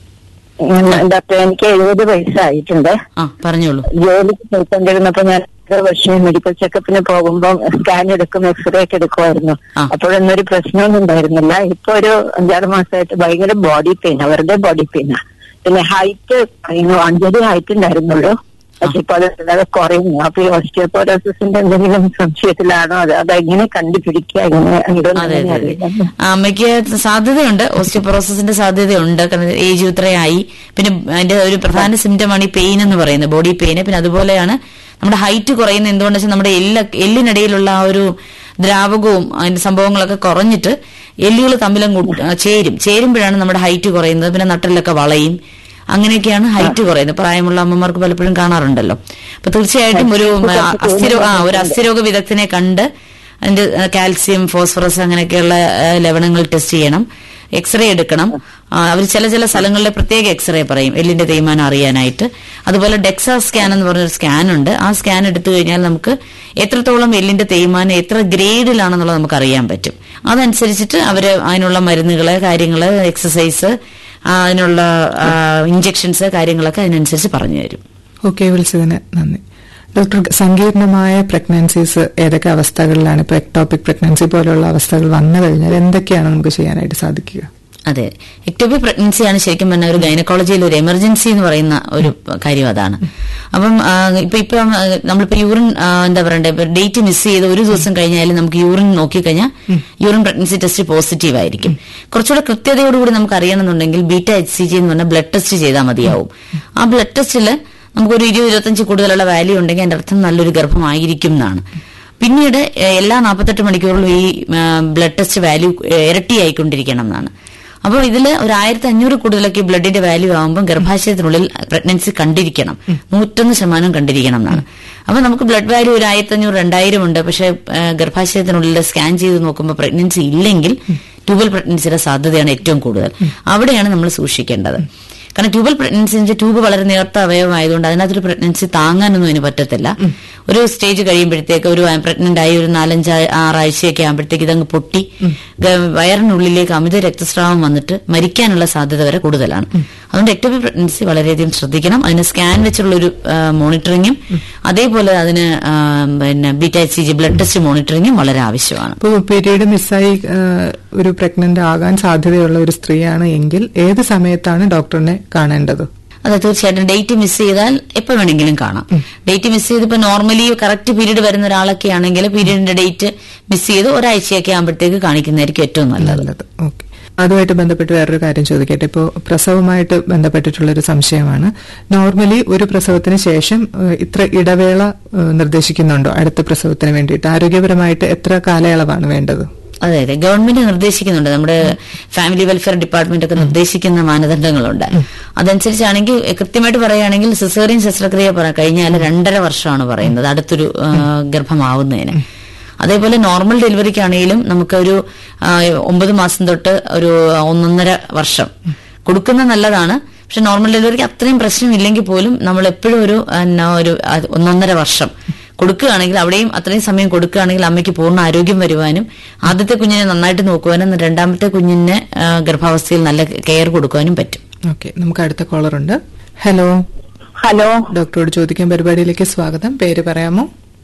ഞാൻ- ഡോക്ടർ എനിക്ക് എഴുപത് വയസ്സായിട്ടുണ്ട് ആ പറഞ്ഞോളൂ ജോലിക്ക് പോയിക്കൊണ്ടിരുന്നപ്പോ ഞാൻ ഓരോ വർഷം മെഡിക്കൽ ചെക്കപ്പിന് പോകുമ്പോൾ സ്കാൻ എടുക്കും എക്സ്റേ ഒക്കെ എടുക്കുമായിരുന്നു ആ. അപ്പോഴൊന്നും ഒരു പ്രശ്നമൊന്നും ഉണ്ടായിരുന്നില്ല ഇപ്പൊ ഒരു അഞ്ചാറ് മാസമായിട്ട് ഭയങ്കര ബോഡി പെയിനാ വെറുതെ ബോഡി പെയിനാ പിന്നെ ഹൈറ്റ് അഞ്ചടി ഹൈറ്റ് ഉണ്ടായിരുന്നുള്ളൂ പക്ഷെ ഇപ്പൊ അത് വളരെ കുറയുന്നു അപ്പൊ ഈ ഓസ്റ്റിയോപോറോസിന്റെ എന്തെങ്കിലും സംശയത്തിലാണോ അത് അതെങ്ങനെ കണ്ടുപിടിക്കുക എങ്ങനെ അതെ അതെ അതെ അറിയില്ല ആ, അമ്മയ്ക്ക് സാധ്യതയുണ്ട് ഓസ്റ്റിയോപൊറോസിന്റെ സാധ്യതയുണ്ട് കാരണം ഏജ് ഇത്രയായി പിന്നെ അതിന്റെ ഒരു പ്രധാന സിംറ്റമാണ് ഈ പെയിൻ എന്ന് പറയുന്നത് ബോഡി പെയിൻ പിന്നെ അതുപോലെയാണ് നമ്മുടെ ഹൈറ്റ് കുറയുന്ന എന്തുകൊണ്ടെന്ന് വെച്ചാൽ നമ്മുടെ എല്ല എല്ലിനിടയിലുള്ള ആ ഒരു ദ്രാവകവും അതിന്റെ സംഭവങ്ങളൊക്കെ കുറഞ്ഞിട്ട് എല്ലുകൾ തമ്മിലും കൂട്ട്- ആ, ചേരും ചേരുമ്പോഴാണ് നമ്മുടെ ഹൈറ്റ് കുറയുന്നത് പിന്നെ നട്ടിലൊക്കെ വളയും അങ്ങനെയൊക്കെയാണ് ഹൈറ്റ് കുറയുന്നത് പ്രായമുള്ള അമ്മമാർക്ക് പലപ്പോഴും കാണാറുണ്ടല്ലോ അപ്പൊ തീർച്ചയായിട്ടും ഒരു ആ, അസ്ഥിരോ ആ ഒരു അസ്ഥിരോഗ വിദഗ്ധനെ കണ്ട് അതിന്റെ ആ, കാൽസ്യം ഫോസ്ഫറസ് അങ്ങനെയൊക്കെയുള്ള ആ, ലവണങ്ങൾ ടെസ്റ്റ് ചെയ്യണം എക്സ്റേ എടുക്കണം അവർ ചില ചില സ്ഥലങ്ങളിലെ പ്രത്യേക എക്സ്റേ പറയും എല്ലിന്റെ തേയ്മാനം അറിയാനായിട്ട് അതുപോലെ ഡെക്സ സ്കാൻ എന്ന് പറഞ്ഞൊരു സ്കാൻ ഉണ്ട് ആ സ്കാൻ എടുത്തു കഴിഞ്ഞാൽ നമുക്ക് എത്രത്തോളം എല്ലിന്റെ തേയ്മാനം എത്ര ഗ്രേഡിലാണെന്നുള്ളത് നമുക്ക് അറിയാൻ പറ്റും അതനുസരിച്ചിട്ട് അവര് അതിനുള്ള മരുന്നുകള് കാര്യങ്ങള് എക്സസൈസ് അതിനുള്ള ഇഞ്ചക്ഷൻസ് കാര്യങ്ങളൊക്കെ അതിനനുസരിച്ച് പറഞ്ഞു തരും ഓക്കെ വിളിച്ചതിന് നന്ദി ഡോക്ടർ സങ്കീർണമായ പ്രഗ്നൻസീസ് ഏതൊക്കെ അവസ്ഥകളിലാണ് ഇപ്പൊ എക്ടോപിക് പ്രഗ്നൻസി പോലുള്ള അവസ്ഥകൾ വന്നു കഴിഞ്ഞാൽ എന്തൊക്കെയാണ് നമുക്ക് ചെയ്യാനായിട്ട് സാധിക്കുക അതെ എക്ടോപിക് പ്രഗ്നൻസിയാണ് ശരിക്കും പറഞ്ഞ ഒരു ഗൈനക്കോളജിയിൽ ഒരു എമർജൻസി എന്ന് പറയുന്ന ഒരു കാര്യം അതാണ് അപ്പം ആ, ഇപ്പൊ ഇപ്പൊ ആ, നമ്മളിപ്പോ യൂറിൻ ആ, എന്താ പറയണ്ടേ ഡേറ്റ് മിസ് ചെയ്ത് ഒരു ദിവസം കഴിഞ്ഞാലും നമുക്ക് യൂറിൻ നോക്കിക്കഴിഞ്ഞാൽ യൂറിൻ പ്രഗ്നൻസി ടെസ്റ്റ് പോസിറ്റീവ് ആയിരിക്കും കുറച്ചുകൂടെ കൃത്യതയോടുകൂടി നമുക്ക് അറിയണമെന്നുണ്ടെങ്കിൽ ബീറ്റ എച്ച് സി ജി എന്ന് പറഞ്ഞ ബ്ലഡ് ടെസ്റ്റ് ചെയ്താൽ മതിയാവും ആ ബ്ലഡ് ടെസ്റ്റിൽ നമുക്കൊരു ഇരുപത് ഇരുപത്തഞ്ച് കൂടുതലുള്ള വാല്യൂ ഉണ്ടെങ്കിൽ അതിന്റെ അർത്ഥം നല്ലൊരു ഗർഭമായിരിക്കും എന്നാണ് പിന്നീട് എ- എല്ലാ നാൽപ്പത്തെട്ട് മണിക്കൂറിലും ഈ ബ്ലഡ് ടെസ്റ്റ് വാല്യൂ ഇരട്ടിയായിക്കൊണ്ടിരിക്കണം എന്നാണ് അപ്പോൾ ഇതിൽ ഒരു ആയിരത്തി അഞ്ഞൂറ് കൂടുതലൊക്കെ ഈ ബ്ലഡിന്റെ വാല്യൂ ആകുമ്പോൾ ഗർഭാശയത്തിനുള്ളിൽ പ്രഗ്നൻസി കണ്ടിരിക്കണം നൂറ്റൊന്ന് ശതമാനം കണ്ടിരിക്കണം എന്നാണ് അപ്പൊ നമുക്ക് ബ്ലഡ് വാല്യൂ ഒരു ആയിരത്തി അഞ്ഞൂറ് രണ്ടായിരം ഉണ്ട് പക്ഷേ ആ, ഗർഭാശയത്തിനുള്ളിൽ സ്കാൻ ചെയ്ത് നോക്കുമ്പോൾ പ്രഗ്നൻസി ഇല്ലെങ്കിൽ ട്യൂബൽ പ്രഗ്നൻസിയുടെ സാധ്യതയാണ് ഏറ്റവും കൂടുതൽ അവിടെയാണ് നമ്മൾ സൂക്ഷിക്കേണ്ടത് കാരണം ട്യൂബൽ പ്രഗ്നൻസിന്റെ ട്യൂബ് വളരെ നേർത്ത അവയവമായതുകൊണ്ട് അതിനകത്തൊരു പ്രഗ്നൻസി താങ്ങാനൊന്നും അതിന് പറ്റത്തില്ല ഒരു സ്റ്റേജ് കഴിയുമ്പോഴത്തേക്ക് ഒരു പ്രഗ്നന്റ് ആയി ഒരു നാലഞ്ച് ആറാഴ്ചയൊക്കെ ആകുമ്പോഴത്തേക്ക് ഇതങ്ങ് പൊട്ടി ഗ- വയറിനുള്ളിലേക്ക് അമിത രക്തസ്രാവം വന്നിട്ട് മരിക്കാനുള്ള സാധ്യത വരെ കൂടുതലാണ് അതുകൊണ്ട് എക്ടോപിക് പ്രഗ്നൻസി വളരെയധികം ശ്രദ്ധിക്കണം അതിന് സ്കാൻ വെച്ചുള്ള ഒരു മോണിറ്ററിങ്ങും അതേപോലെ അതിന് ആ, പിന്നെ beta C G blood test മോണിറ്ററിങ്ങും വളരെ ആവശ്യമാണ് ഇപ്പോൾ പീരീഡ് മിസ്സായി ആ, ഒരു പ്രഗ്നന്റ് ആകാൻ സാധ്യതയുള്ള ഒരു സ്ത്രീയാണ് എങ്കിൽ ഏത് സമയത്താണ് ഡോക്ടറിനെ കാണേണ്ടത് അതെ തീർച്ചയായിട്ടും ഡേറ്റ് മിസ് ചെയ്താൽ എപ്പോ വേണമെങ്കിലും കാണാം ഡേറ്റ് മിസ് ചെയ്ത് ഇപ്പൊ നോർമലി കറക്റ്റ് പീരീഡ് വരുന്ന ഒരാളൊക്കെ ആണെങ്കിൽ പീരീഡിന്റെ ഡേറ്റ് മിസ് ചെയ്ത് ഒരാഴ്ചയൊക്കെ ആകുമ്പോഴത്തേക്ക് കാണിക്കുന്നതായിരിക്കും ഏറ്റവും നല്ലത് നല്ലത് ഓക്കെ അതുമായിട്ട് ബന്ധപ്പെട്ട് വേറൊരു കാര്യം ചോദിക്കട്ടെ ഇപ്പോൾ പ്രസവമായിട്ട് ബന്ധപ്പെട്ടിട്ടുള്ള ഒരു സംശയമാണ് നോർമലി ഒരു പ്രസവത്തിന് ശേഷം ഏഹ്, ഇത്ര ഇടവേള ഏഹ്, നിർദ്ദേശിക്കുന്നുണ്ടോ അടുത്ത പ്രസവത്തിന് വേണ്ടിയിട്ട് ആരോഗ്യപരമായിട്ട് എത്ര കാലയളവാണ് വേണ്ടത് അതെ അതെ ഗവൺമെന്റ് നിർദ്ദേശിക്കുന്നുണ്ട് നമ്മുടെ ഫാമിലി വെൽഫെയർ ഡിപ്പാർട്ട്മെന്റ് ഒക്കെ നിർദ്ദേശിക്കുന്ന മാനദണ്ഡങ്ങളുണ്ട് അതനുസരിച്ചാണെങ്കിൽ എ, കൃത്യമായിട്ട് പറയുകയാണെങ്കിൽ സിസേറിയൻ ശസ്ത്രക്രിയ പറ- കഴിഞ്ഞാൽ രണ്ടര വർഷമാണ് പറയുന്നത് അടുത്തൊരു ആ, ഗർഭമാവുന്നതിന് അതേപോലെ നോർമൽ ഡെലിവറിക്കാണെങ്കിലും നമുക്കൊരു ആ, ഒമ്പത് മാസം തൊട്ട് ഒരു ഒന്നൊന്നര വർഷം കൊടുക്കുന്ന നല്ലതാണ് പക്ഷെ നോർമൽ ഡെലിവറിക്ക് അത്രയും പ്രശ്നമില്ലെങ്കിൽ പോലും നമ്മൾ എപ്പോഴും ഒരു എന്നാ, ഒരു ആ, ഒന്നൊന്നര വർഷം കൊടുക്കുകയാണെങ്കിൽ അവിടെയും അത്രയും സമയം കൊടുക്കുകയാണെങ്കിൽ അമ്മയ്ക്ക് പൂർണ്ണ ആരോഗ്യം വരുവാനും ആദ്യത്തെ കുഞ്ഞിനെ നന്നായിട്ട് നോക്കുവാനും രണ്ടാമത്തെ കുഞ്ഞിന് ആ, ഗർഭാവസ്ഥയിൽ നല്ല കെയർ കൊടുക്കുവാനും പറ്റും ഓക്കെ നമുക്ക് അടുത്ത കോളർ ഉണ്ട് ഹലോ ഹലോ ഡോക്ടറോട് ചോദിക്കാൻ പരിപാടിയിലേക്ക് സ്വാഗതം പേര് പറയാമോ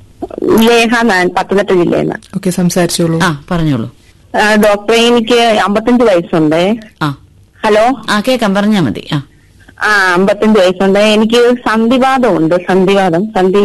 ലേഖ ഞാൻ പത്തനംതിട്ട ജില്ലയിൽ നിന്ന് ഓക്കെ സംസാരിച്ചോളൂ ആ പറഞ്ഞോളൂ ആ, ഡോക്ടറെ എനിക്ക് അമ്പത്തഞ്ച് വയസ്സുണ്ട് ആ ഹലോ ആ കേൾക്കാം പറഞ്ഞാ മതി ആ ആ അമ്പത്തഞ്ച് വയസ്സുണ്ട് എനിക്ക് സന്ധിവാദം ഉണ്ട് സന്ധിവാദം സന്ധി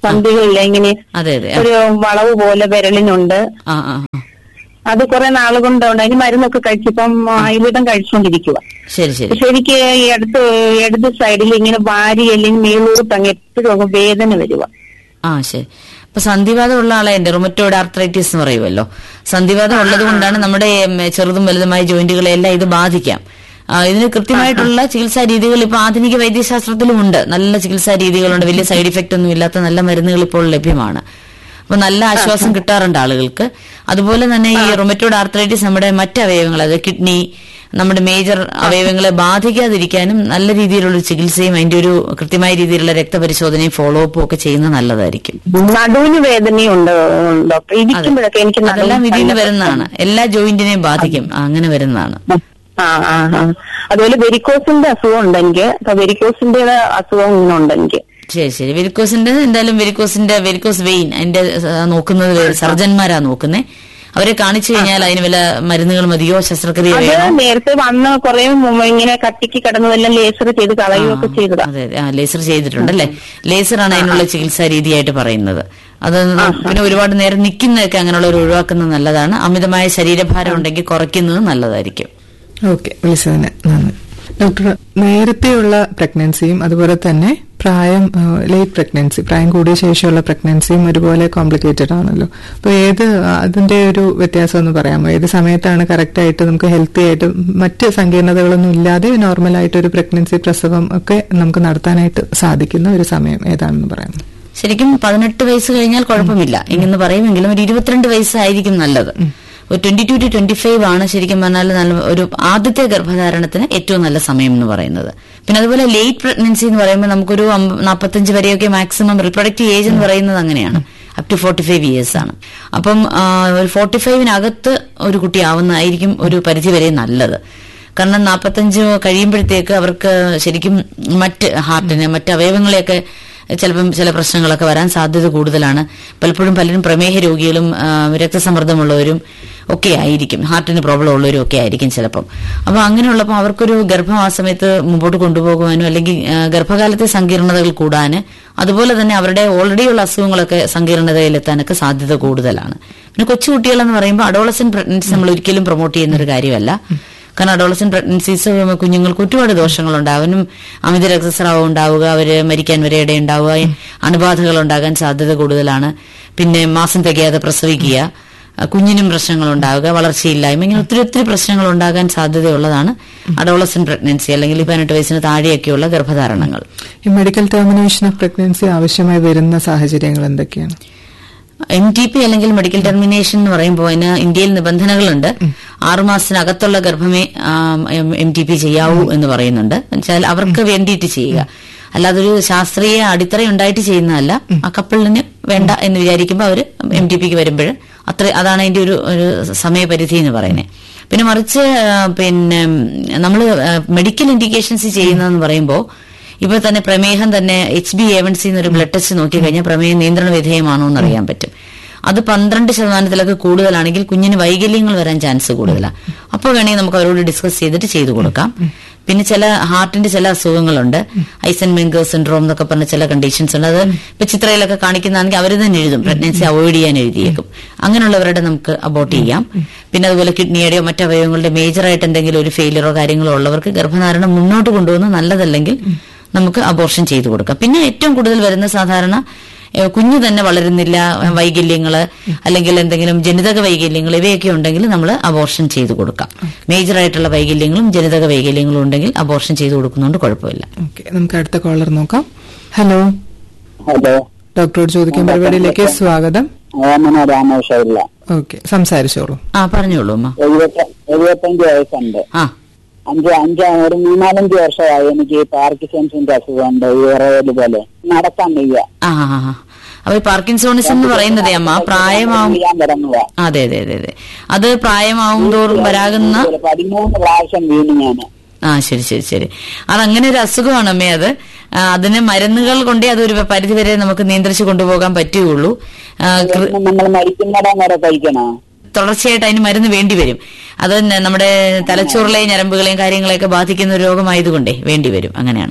സന്ധികളിൽ ഇങ്ങനെ അതെ അതെ ആ, ഒരു വളവ് പോലെ വിരലിനുണ്ട് ആ ആ ആ. അത് കുറെ നാൾ കൊണ്ടുണ്ട് അതിന് മരുന്നൊക്കെ കഴിച്ചിപ്പം ആയുർവേദം കഴിച്ചുകൊണ്ടിരിക്കുക ശരി ശരി പക്ഷെ എനിക്ക് ഈ അടുത്ത് ഇടത് സൈഡിൽ ഇങ്ങനെ വാരി അല്ലെങ്കിൽ മേളൂട്ട് അങ്ങ് എപ്പോഴും അങ്ങ് വേദന വരുക ആ ശരി അപ്പൊ സന്ധിവാദം ഉള്ള ആളെ ഉണ്ട് റൊമറ്റോയിഡ് ആർത്രൈറ്റിസ് എന്ന് പറയുമല്ലോ സന്ധിവാദം ഉള്ളത് കൊണ്ടാണ് നമ്മുടെ ഉം, ചെറുതും വലുതുമായ ജോയിന്റുകളെ എല്ലാം ഇത് ബാധിക്കാം ആ, ഇതിന് കൃത്യമായിട്ടുള്ള ചികിത്സാ രീതികൾ ഇപ്പൊ ആധുനിക വൈദ്യശാസ്ത്രത്തിലും ഉണ്ട് നല്ല ചികിത്സാ രീതികളുണ്ട് വലിയ സൈഡ് ഇഫക്റ്റ് ഒന്നും ഇല്ലാത്ത നല്ല മരുന്നുകൾ ഇപ്പോൾ ലഭ്യമാണ് അപ്പൊ നല്ല ആശ്വാസം കിട്ടാറുണ്ട് ആളുകൾക്ക് അതുപോലെ തന്നെ ഈ റൊമറ്റോയിഡ് ആർത്രൈറ്റിസ് നമ്മുടെ മറ്റ് അവയവങ്ങൾ അതായത് കിഡ്നി നമ്മുടെ മേജർ അവയവങ്ങളെ ബാധിക്കാതിരിക്കാനും നല്ല രീതിയിലുള്ള ചികിത്സയും അതിന്റെ ഒരു കൃത്യമായ രീതിയിലുള്ള രക്തപരിശോധനയും ഫോളോ അപ്പും ഒക്കെ ചെയ്യുന്നത് നല്ലതായിരിക്കും നടുവിന് വേദനയുണ്ട് ഡോക്ടർ ഇരിക്കുമ്പോഴൊക്കെ എനിക്ക് നടുവിന് അതെല്ലാം ഇതിൽ നിന്ന് വരുന്നതാണ് എല്ലാ ജോയിന്റിനെയും ബാധിക്കും ആ, അങ്ങനെ വരുന്നതാണ് ആ ആ ആ അതുപോലെ വെരിക്കോസിന്റെ അസുഖം ഉണ്ട് എനിക്ക് അപ്പൊ വെരിക്കോസിന്റെ അസുഖം ഇങ്ങനെ ഉണ്ട് എനിക്ക് ശരി ശരി വെരിക്കോസിന്റെ എന്തായാലും വെരിക്കോസിന്റെ വെരിക്കോസ് വെയിൻ അതിന്റെ ആ, നോക്കുന്നത് സർജന്മാരാ നോക്കുന്നേ അവരെ കാണിച്ചു കഴിഞ്ഞാൽ അതിന് വല്ല മരുന്നുകൾ മതിയോ ശസ്ത്രക്രിയ അത് വേണോ നേരത്തെ വന്ന് കുറെ മുമ്പ് ഇങ്ങനെ കട്ടിക്ക് കിടന്നതെല്ലാം ലേസർ ചെയ്ത് കളയുകയൊക്കെ ചെയ്തതാ അതെ അതെ ആ ലേസർ ചെയ്തിട്ടുണ്ടല്ലേ ലേസറാണ് അതിനുള്ള ചികിത്സാ രീതിയായിട്ട് പറയുന്നത് അത് പിന്നെ ഒരുപാട് നേരം നിൽക്കുന്നതൊക്കെ അങ്ങനെയുള്ളവർ ഒഴിവാക്കുന്നത് നല്ലതാണ് അമിതമായ ശരീരഭാരം ഉണ്ടെങ്കിൽ കുറയ്ക്കുന്നത് നല്ലതായിരിക്കും ഓക്കെ വിളിച്ചതിന് നന്ദി ഡോക്ടർ നേരത്തെയുള്ള പ്രഗ്നൻസിയും അതുപോലെ തന്നെ പ്രായം ലേറ്റ് പ്രഗ്നൻസി പ്രായം കൂടിയ ശേഷമുള്ള പ്രഗ്നൻസിയും ഒരുപോലെ കോംപ്ലിക്കേറ്റഡ് ആണല്ലോ അപ്പോൾ ഏത് ആ, അതിന്റെ ഒരു വ്യത്യാസം ഒന്ന് പറയാമോ ഏത് സമയത്താണ് കറക്റ്റ് ആയിട്ട് നമുക്ക് ഹെൽത്തി ആയിട്ട് മറ്റ് സങ്കീർണതകളൊന്നും ഇല്ലാതെ നോർമലായിട്ട് ഒരു പ്രഗ്നൻസി പ്രസവം ഒക്കെ നമുക്ക് നടത്താനായിട്ട് സാധിക്കുന്ന ഒരു സമയം ഏതാണെന്ന് പറയാമോ ശരിക്കും പതിനെട്ട് വയസ്സ് കഴിഞ്ഞാൽ കുഴപ്പമില്ല ഇങ്ങനെ പറയുമെങ്കിലും ഒരു ഇരുപത്തിരണ്ട് വയസ്സായിരിക്കും നല്ലത് ഒരു twenty two to twenty five ആണ് ശരിക്കും പറഞ്ഞാൽ നല്ല ഒരു ആദ്യത്തെ ഗർഭധാരണത്തിന് ഏറ്റവും നല്ല സമയം എന്ന് പറയുന്നത് പിന്നെ അതുപോലെ ലേറ്റ് പ്രഗ്നൻസി എന്ന് പറയുമ്പോൾ നമുക്കൊരു അമ്പ- നാൽപ്പത്തഞ്ച് വരെയൊക്കെ മാക്സിമം റിപ്രൊഡക്റ്റീവ് ഏജ് എന്ന് പറയുന്നത് അങ്ങനെയാണ് up to forty five years ആണ് അപ്പം ആ, ഒരു ഫോർട്ടി ഫൈവിനകത്ത് ഒരു കുട്ടി ആവുന്നതായിരിക്കും ഒരു പരിധി വരെ നല്ലത് കാരണം നാൽപ്പത്തഞ്ച് കഴിയുമ്പോഴത്തേക്ക് അവർക്ക് ശരിക്കും മറ്റ് ഹാർട്ടിന് മറ്റ് അവയവങ്ങളെയൊക്കെ ചിലപ്പം ചില പ്രശ്നങ്ങളൊക്കെ വരാൻ സാധ്യത കൂടുതലാണ് പലപ്പോഴും പലരും പ്രമേഹ രോഗികളും ആ, രക്തസമ്മർദ്ദമുള്ളവരും ഒക്കെ ആയിരിക്കും ഹാർട്ടിന് പ്രോബ്ലം ഉള്ളവരും ഒക്കെ ആയിരിക്കും ചിലപ്പം അപ്പൊ അങ്ങനെയുള്ളപ്പോൾ അവർക്കൊരു ഗർഭം ആ സമയത്ത് മുമ്പോട്ട് കൊണ്ടുപോകുവാനും അല്ലെങ്കിൽ ആ, ഗർഭകാലത്തെ സങ്കീർണതകൾ കൂടാന് അതുപോലെ തന്നെ അവരുടെ ഓൾറെഡി ഉള്ള അസുഖങ്ങളൊക്കെ സങ്കീർണതയിലെത്താനൊക്കെ സാധ്യത കൂടുതലാണ് പിന്നെ കൊച്ചുകുട്ടികളെന്ന് പറയുമ്പോൾ അഡോളസൻ പ്രഗ്നൻസി നമ്മൾ ഒരിക്കലും പ്രൊമോട്ട് ചെയ്യുന്ന ഒരു കാര്യമല്ല കാരണം അഡോളസൻ പ്രഗ്നൻസീസ് കുഞ്ഞുങ്ങൾക്ക് ഒരുപാട് ദോഷങ്ങളുണ്ട് അവനും അമിത രക്തസ്രാവം ഉണ്ടാവുക അവര് മരിക്കാൻ വരെ ഇടയുണ്ടാവുക അണുബാധകൾ ഉണ്ടാകാൻ സാധ്യത കൂടുതലാണ് പിന്നെ മാസം തികയാതെ പ്രസവിക്കുക അഹ് കുഞ്ഞിനും പ്രശ്നങ്ങൾ ഉണ്ടാവുക വളർച്ചയില്ലായ്മ ഇങ്ങനെ ഒത്തിരി ഒത്തിരി പ്രശ്നങ്ങൾ ഉണ്ടാകാൻ സാധ്യതയുള്ളതാണ് അഡോളസൻ പ്രഗ്നൻസി അല്ലെങ്കിൽ ഈ പതിനെട്ട് വയസ്സിന് താഴെയൊക്കെയുള്ള ഗർഭധാരണങ്ങൾ ഈ മെഡിക്കൽ ടെർമിനേഷൻ ഓഫ് പ്രഗ്നൻസി ആവശ്യമായി വരുന്ന സാഹചര്യങ്ങൾ എന്തൊക്കെയാണ് എം ടി പി അല്ലെങ്കിൽ മെഡിക്കൽ ടെർമിനേഷൻ എന്ന് പറയുമ്പോൾ അതിന് ഇന്ത്യയിൽ നിബന്ധനകളുണ്ട് ആറുമാസത്തിനകത്തുള്ള ഗർഭമേ എം ടി പി ചെയ്യാവൂ എന്ന് പറയുന്നുണ്ട് എന്നുവെച്ചാൽ അവർക്ക് വേണ്ടിയിട്ട് ചെയ്യുക അല്ലാതെ ഒരു ശാസ്ത്രീയ അടിത്തറ ഉണ്ടായിട്ട് ചെയ്യുന്നതല്ല ആ കപ്പിളിന് വേണ്ട എന്ന് വിചാരിക്കുമ്പോൾ അവർ എം ടി പിക്ക് വരുമ്പോൾ അത്ര അതാണ് അതിന്റെ ഒരു ഒരു സമയപരിധി എന്ന് പറയുന്നത് പിന്നെ മറിച്ച് ആ, പിന്നെ നമ്മൾ മെഡിക്കൽ ഇൻഡിക്കേഷൻസ് ചെയ്യുന്നതെന്ന് പറയുമ്പോൾ ഇപ്പൊ തന്നെ പ്രമേഹം തന്നെ H B A one C എന്നൊരു ബ്ലഡ് ടെസ്റ്റ് നോക്കി കഴിഞ്ഞാൽ പ്രമേഹം നിയന്ത്രണ വിധേയമാണോ എന്ന് അറിയാൻ പറ്റും അത് പന്ത്രണ്ട് ശതമാനത്തിലൊക്കെ കൂടുതലാണെങ്കിൽ കുഞ്ഞിന് വൈകല്യങ്ങൾ വരാൻ ചാൻസ് കൂടുതലാണ് അപ്പോൾ വേണമെങ്കിൽ നമുക്ക് അവരോട് ഡിസ്കസ് ചെയ്തിട്ട് ചെയ്തു കൊടുക്കാം പിന്നെ ചില ഹാർട്ടിന്റെ ചില അസുഖങ്ങളുണ്ട് ഐസൻ മെങ്കർ സിൻഡ്രോം എന്നൊക്കെ പറഞ്ഞ ചില കണ്ടീഷൻസ് ഉണ്ട് അത് ഇപ്പൊ ചിത്രയിലൊക്കെ കാണിക്കുന്നതാണെങ്കിൽ അവർ തന്നെ എഴുതും പ്രഗ്നൻസി അവോയ്ഡ് ചെയ്യാൻ എഴുതിയേക്കും അങ്ങനെയുള്ളവരുടെ നമുക്ക് അബോട്ട് ചെയ്യാം പിന്നെ അതുപോലെ കിഡ്നിയുടെയോ മറ്റു അവയവങ്ങളുടെ മേജറായിട്ട് എന്തെങ്കിലും ഒരു ഫെയിലിയറോ കാര്യങ്ങളോ ഉള്ളവർക്ക് ഗർഭധാരണം മുന്നോട്ട് കൊണ്ടുപോകുന്നത് നല്ലതല്ലെങ്കിൽ നമുക്ക് അബോർഷൻ ചെയ്തു കൊടുക്കാം പിന്നെ ഏറ്റവും കൂടുതൽ വരുന്ന സാധാരണ ഏഹ്, കുഞ്ഞു തന്നെ വളരുന്നില്ല വൈകല്യങ്ങള് അല്ലെങ്കിൽ എന്തെങ്കിലും ജനിതക വൈകല്യങ്ങൾ ഇവയൊക്കെ ഉണ്ടെങ്കിൽ നമ്മൾ അബോർഷൻ ചെയ്തു കൊടുക്കാം മേജർ ആയിട്ടുള്ള വൈകല്യങ്ങളും ജനിതക വൈകല്യങ്ങളും ഉണ്ടെങ്കിൽ അബോർഷൻ ചെയ്തു കൊടുക്കുന്നതുകൊണ്ട് കുഴപ്പമില്ല ഓക്കെ നമുക്ക് അടുത്ത കോളർ നോക്കാം ഹലോ ഹലോ ഡോക്ടറോട് ചോദിക്കാൻ പരിപാടിയിലേക്ക് സ്വാഗതം ഓമന രാമേശ്വരില്ല ഓക്കെ സംസാരിച്ചോളൂ ആ പറഞ്ഞോളൂ അമ്മ എഴുപത്തി എഴുപത്തഞ്ച് വയസ്സുണ്ട് ആ അഞ്ച് അഞ്ച് ഒരു മൂന്നാലഞ്ച് വർഷമായി എനിക്ക് ഈ പാർക്കിസൺസിന്റെ അസുഖമുണ്ട് ഈ വിറയല് പോലെ നടക്കാൻ വയ്യ ആ ആ, ആ. അപ്പൊ ഈ പാർക്കിൻസോണിസം എന്ന് പറയുന്നതേ അമ്മ പ്രായമാവും ചെയ്യാൻ തുടങ്ങുക അതെ അതെ അതെ അതെ അത് പ്രായമാവും തോറും വരാകുന്ന ഒരു പതിമൂന്ന് പ്രാവശ്യം വീണു ഞാന് ആ ശരി ശരി ശരി അതങ്ങനെ ഒരു അസുഖമാണ് അമ്മേ അത് ആ, അതിന് മരുന്നുകൾ കൊണ്ടേ അതൊരു പരിധി വരെ നമുക്ക് നിയന്ത്രിച്ചു കൊണ്ടുപോകാൻ പറ്റുകയുള്ളൂ ആ, കൃ- നമ്മൾ മരിക്കുന്നിടം വരെ കഴിക്കണോ തുടർച്ചയായിട്ട് അതിന് മരുന്ന് വേണ്ടി വരും അത് ന- നമ്മുടെ തലച്ചോറിലെയും ഞരമ്പുകളെയും കാര്യങ്ങളെയൊക്കെ ബാധിക്കുന്ന ഒരു രോഗമായതുകൊണ്ടേ വേണ്ടി വരും അങ്ങനെയാണ്